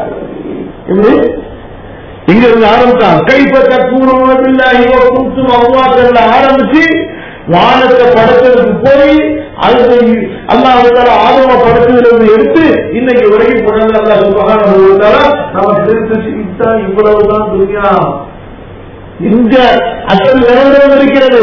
Speaker 1: எப்படி இங்க இருந்து ஆரம்பிச்சான் கைப்ப கற்பூரமில்லாஹி கூட்டும் அவ்வாறு ஆரம்பிச்சு வானத்தை படைச்சதுக்கு போய் அது அல்லாஹால ஆதம படைச்சதுல இருந்து எடுத்து இன்னைக்கு வரைக்கும் புகழ்ந்து அல்லா சுபகான நமக்கு தெரிஞ்சு இதுதான் இவ்வளவுதான் துணியா இந்த அசல் நிரந்தரம் இருக்கிறது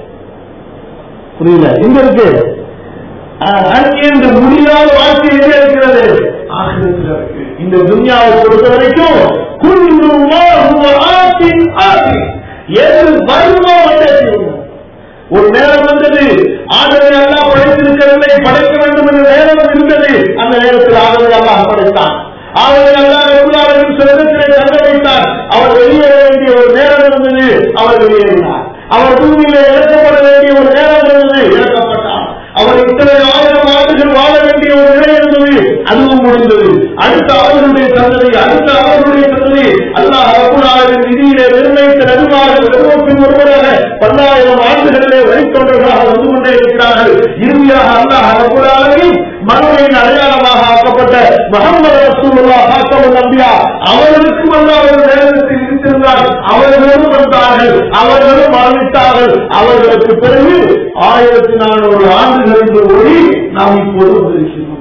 Speaker 1: புரியல எங்க இருக்கு ஆஹ், அங்கே இந்த முடியாத வாழ்க்கை எங்க இருக்கிறது ஆகிரத்தில் இருக்கு இந்த துன்யாவை பொறுத்த வரைக்கும் குல்லுமா ஹுவ ஆசின் ஆசி எது வருமோ வந்தே தீரும். ஒரு நேரம் வந்தது ஆதரவை அல்லாஹ் படைத்திருக்கவில்லை படைக்க வேண்டும் என்ற நேரம் இருந்தது அந்த நேரத்தில் ஆதரவை அல்லாஹ் படைத்தான் ஆதரவை அல்லாஹ் எல்லாரும் சொர்க்கத்திலே தங்க வைத்தார் அவர் வெளியேற வேண்டிய ஒரு நேரம் இருந்தது அவர் வெளியேறினார் அவர் பூமியிலே இறக்கப்பட வேண்டிய ஒரு நேரம் இருந்தது இறக்கப்பட்டார் அவர் இத்தனை ஆயிரம் ஆண்டுகள் வாழ வேண்டிய ஒரு நிலை இருந்தது அதுவும் முடிந்தது அடுத்த அவர்களுடைய தந்தனை அடுத்த அவர்களுடைய தந்தனை அல்லாஹ் ரபுல்லாவின் விதியிலே நிர்ணயித்த நடுவாக ஒருவருக்கும் ஒருவராக பல்லாயிரம் ஆண்டுகளிலே வழித்தொண்டர்களாக வந்து கொண்டே இருக்கிறார்கள் இறுதியாக அல்லாஹ் ரபுல்லாவின் மறுமையின் அடையாளமாக ஆக்கப்பட்ட முகமது ரசூலுல்லா ஹாத்தமுல் நம்பியா அவர்களுக்கும் அல்லாஹ் ஒரு நேரத்தில் இருந்திருந்தார் அவர்களும் வந்தார்கள் அவர்களும் மரணித்தார்கள் அவர்களுக்கு பிறகு ஆயிரத்தி நானூறு ஆண்டுகளுக்கு ஒளி நாம் இப்போது வந்திருக்கிறோம்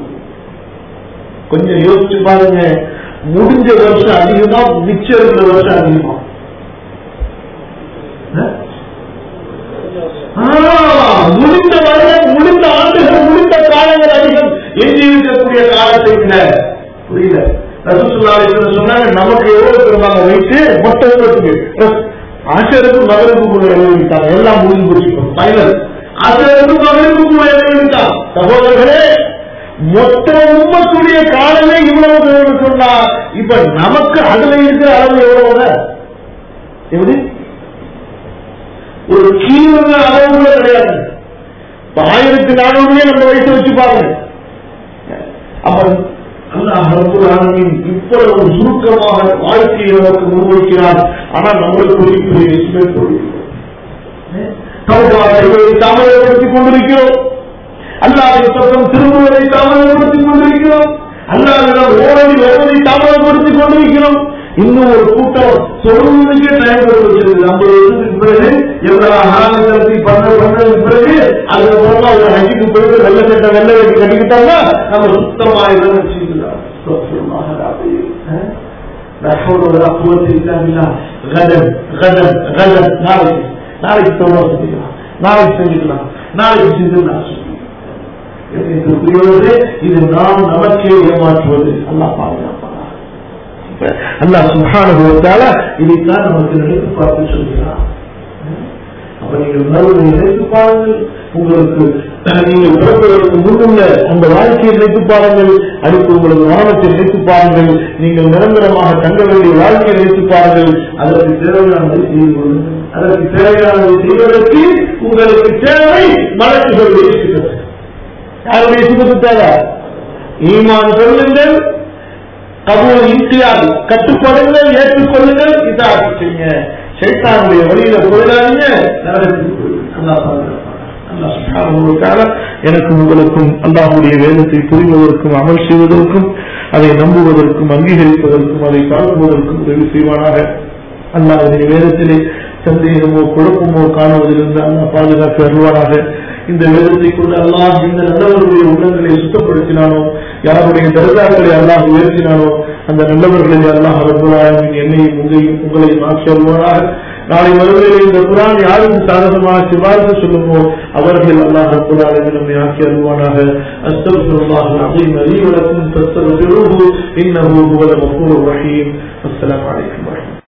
Speaker 1: கொஞ்சம் யோசிச்சு பாருங்க முடிஞ்ச வருஷம் அதிகமா மிச்சம் இருந்த வருஷம் அதிகமா ஆ, முடிந்த வருடம் முடிந்த ஆண்டுகள் முடிந்த காலங்கள் அதிகம் எஞ்சி இருக்கக்கூடிய காலத்தை விட புரியல ரசூசுல்லாஹி அலைஹி வஸல்லம் சொன்னாங்க நமக்கு எவ்வளவு பெருமாங்க வைத்து மொத்த உலகத்துக்கு ஆசிரியருக்கு மகளுக்கு எழுதிட்டாங்க எல்லாம் முடிஞ்சு போச்சு ஃபைனல் ஆசிரியருக்கு மகளுக்கு எழுதிட்டான் சகோதரர்களே மொத்த உம்மத்துடைய காலமே இவ்வளவு தூரம் சொன்னா இப்ப நமக்கு அதுல இருக்கிற அளவு எவ்வளவு எப்படி ஒரு கீழ அளவு கூட கிடையாது இப்ப ஆயிரத்தி நானூறுலயே நம்ம வயசு வச்சு பாருங்க அப்ப அல்லாஹ் ரப்பல் ஆலமீன் இவ்வளவு ஒரு சுருக்கமாக வாழ்க்கையை நமக்கு முன்வைக்கிறார் ஆனால் நம்மளுக்கு பெரிய பெரிய எஸ்டிமேட் கொடுக்கிறோம் தௌபாவை தாமதப்படுத்திக் கொண்டிருக்கிறோம் அல்லாஹ்வின் பக்கம் திரும்புவதை தாமதப்படுத்திக் கொண்டிருக்கிறோம் அல்லாஹ்விடம் ஓடி வருவதை தாமதப்படுத்திக் கொண்டிருக்கிறோம் இன்னும் ஒரு கூட்டம் சொல்றதுக்கே டைம் வச்சிருக்கு நம்ம வருஷத்துக்கு பிறகு எவ்வளவு ஆரம்பத்தி பண்ண பண்ணதுக்கு பிறகு அதுக்கப்புறமா ஒரு ஹஜ்ஜுக்கு போயிட்டு வெள்ள சட்டை வெள்ள வெட்டி கட்டிக்கிட்டாங்க நம்ம சுத்தமா இதை வச்சுக்கலாம் நாளைக்கு நாளைக்கு சொல்ல செஞ்சுக்கலாம் நாளைக்கு செஞ்சுக்கலாம் நாளைக்கு செஞ்சுக்கலாம் எனக்கு புரிவது இது நாம் நமக்கே ஏமாற்றுவது அல்லாஹ் பாதுகாப்பாங்க அல்லாஹ் சுகானுபவத்தால இதைத்தான் நமக்கு நினைத்து பார்த்து சொல்கிறான் அப்ப நீங்கள் உணர்வை நினைத்து பாருங்கள் உங்களுக்கு நீங்கள் பிறப்பதற்கு முன்னுள்ள அந்த வாழ்க்கையை நினைத்து பாருங்கள் அடுத்து உங்களது மரணத்தை நினைத்து பாருங்கள் நீங்கள் நிரந்தரமாக தங்க வேண்டிய வாழ்க்கையை நினைத்து பாருங்கள் அதற்கு தேவையானதை செய்து கொள்ளுங்கள் அதற்கு தேவையானதை செய்வதற்கு உங்களுக்கு தேவை மலக்குகளுடைய சித்தத்தை யாருடைய சித்தத்து தேவை ஈமான் சொல்லுங்கள் கபூல் இன்சியாது கட்டுப்படுங்கள் ஏற்றுக்கொள்ளுங்கள் இதாக்கு செய்யுங்க சைத்தானுடைய வழியில போயிடாதீங்க நரகத்துக்கு போயிடுங்க. அல்லாஹ் பாதுகாப்பான். அல்லாஹ் சுப்ஹானஹு வ தஆலா எனக்கும் உங்களுக்கும் அல்லாஹ்வுடைய வேதத்தை புரிவதற்கும் அமல் செய்வதற்கும் அதை நம்புவதற்கும் அங்கீகரிப்பதற்கும் அதை பரப்புவதற்கும் உதவி செய்வானாக அல்லாஹ்வுடைய வேதத்திலே சந்தேகமோ குழப்பமோ காணுவதிலிருந்து அல்லாஹ் பாதுகாக்க அருள்வானாக இந்த வேதத்தை கொண்டு அல்லாஹ் இந்த நல்லவர்களுடைய உள்ளங்களை சுத்தப்படுத்தினானோ யாருடைய தர்காக்களை அல்லாஹ் உயர்த்தினானோ அந்த நல்லவர்களில் அல்லாஹ் ரபுல்லாவின் என்னையும் உங்களையும் உங்களையும் ஆட்சி அருள்வானாக நாளை மறுமையில் இந்த குரான் யாருக்கு சாதகமாக சிபாரிசு சொல்லுமோ அவர்கள் அல்லாஹ் ரபுல்லாவின் நம்மை ஆட்சி அருள்வானாக அஸ்தகுல்லாஹ் அலீம் அலி வலக்கும் தஸ்தகுருஹு இன்னஹு ஹுவல் கஃபூருர் ரஹீம் அஸ்ஸலாமு அலைக்கும் வரஹ்மத்துல்லாஹி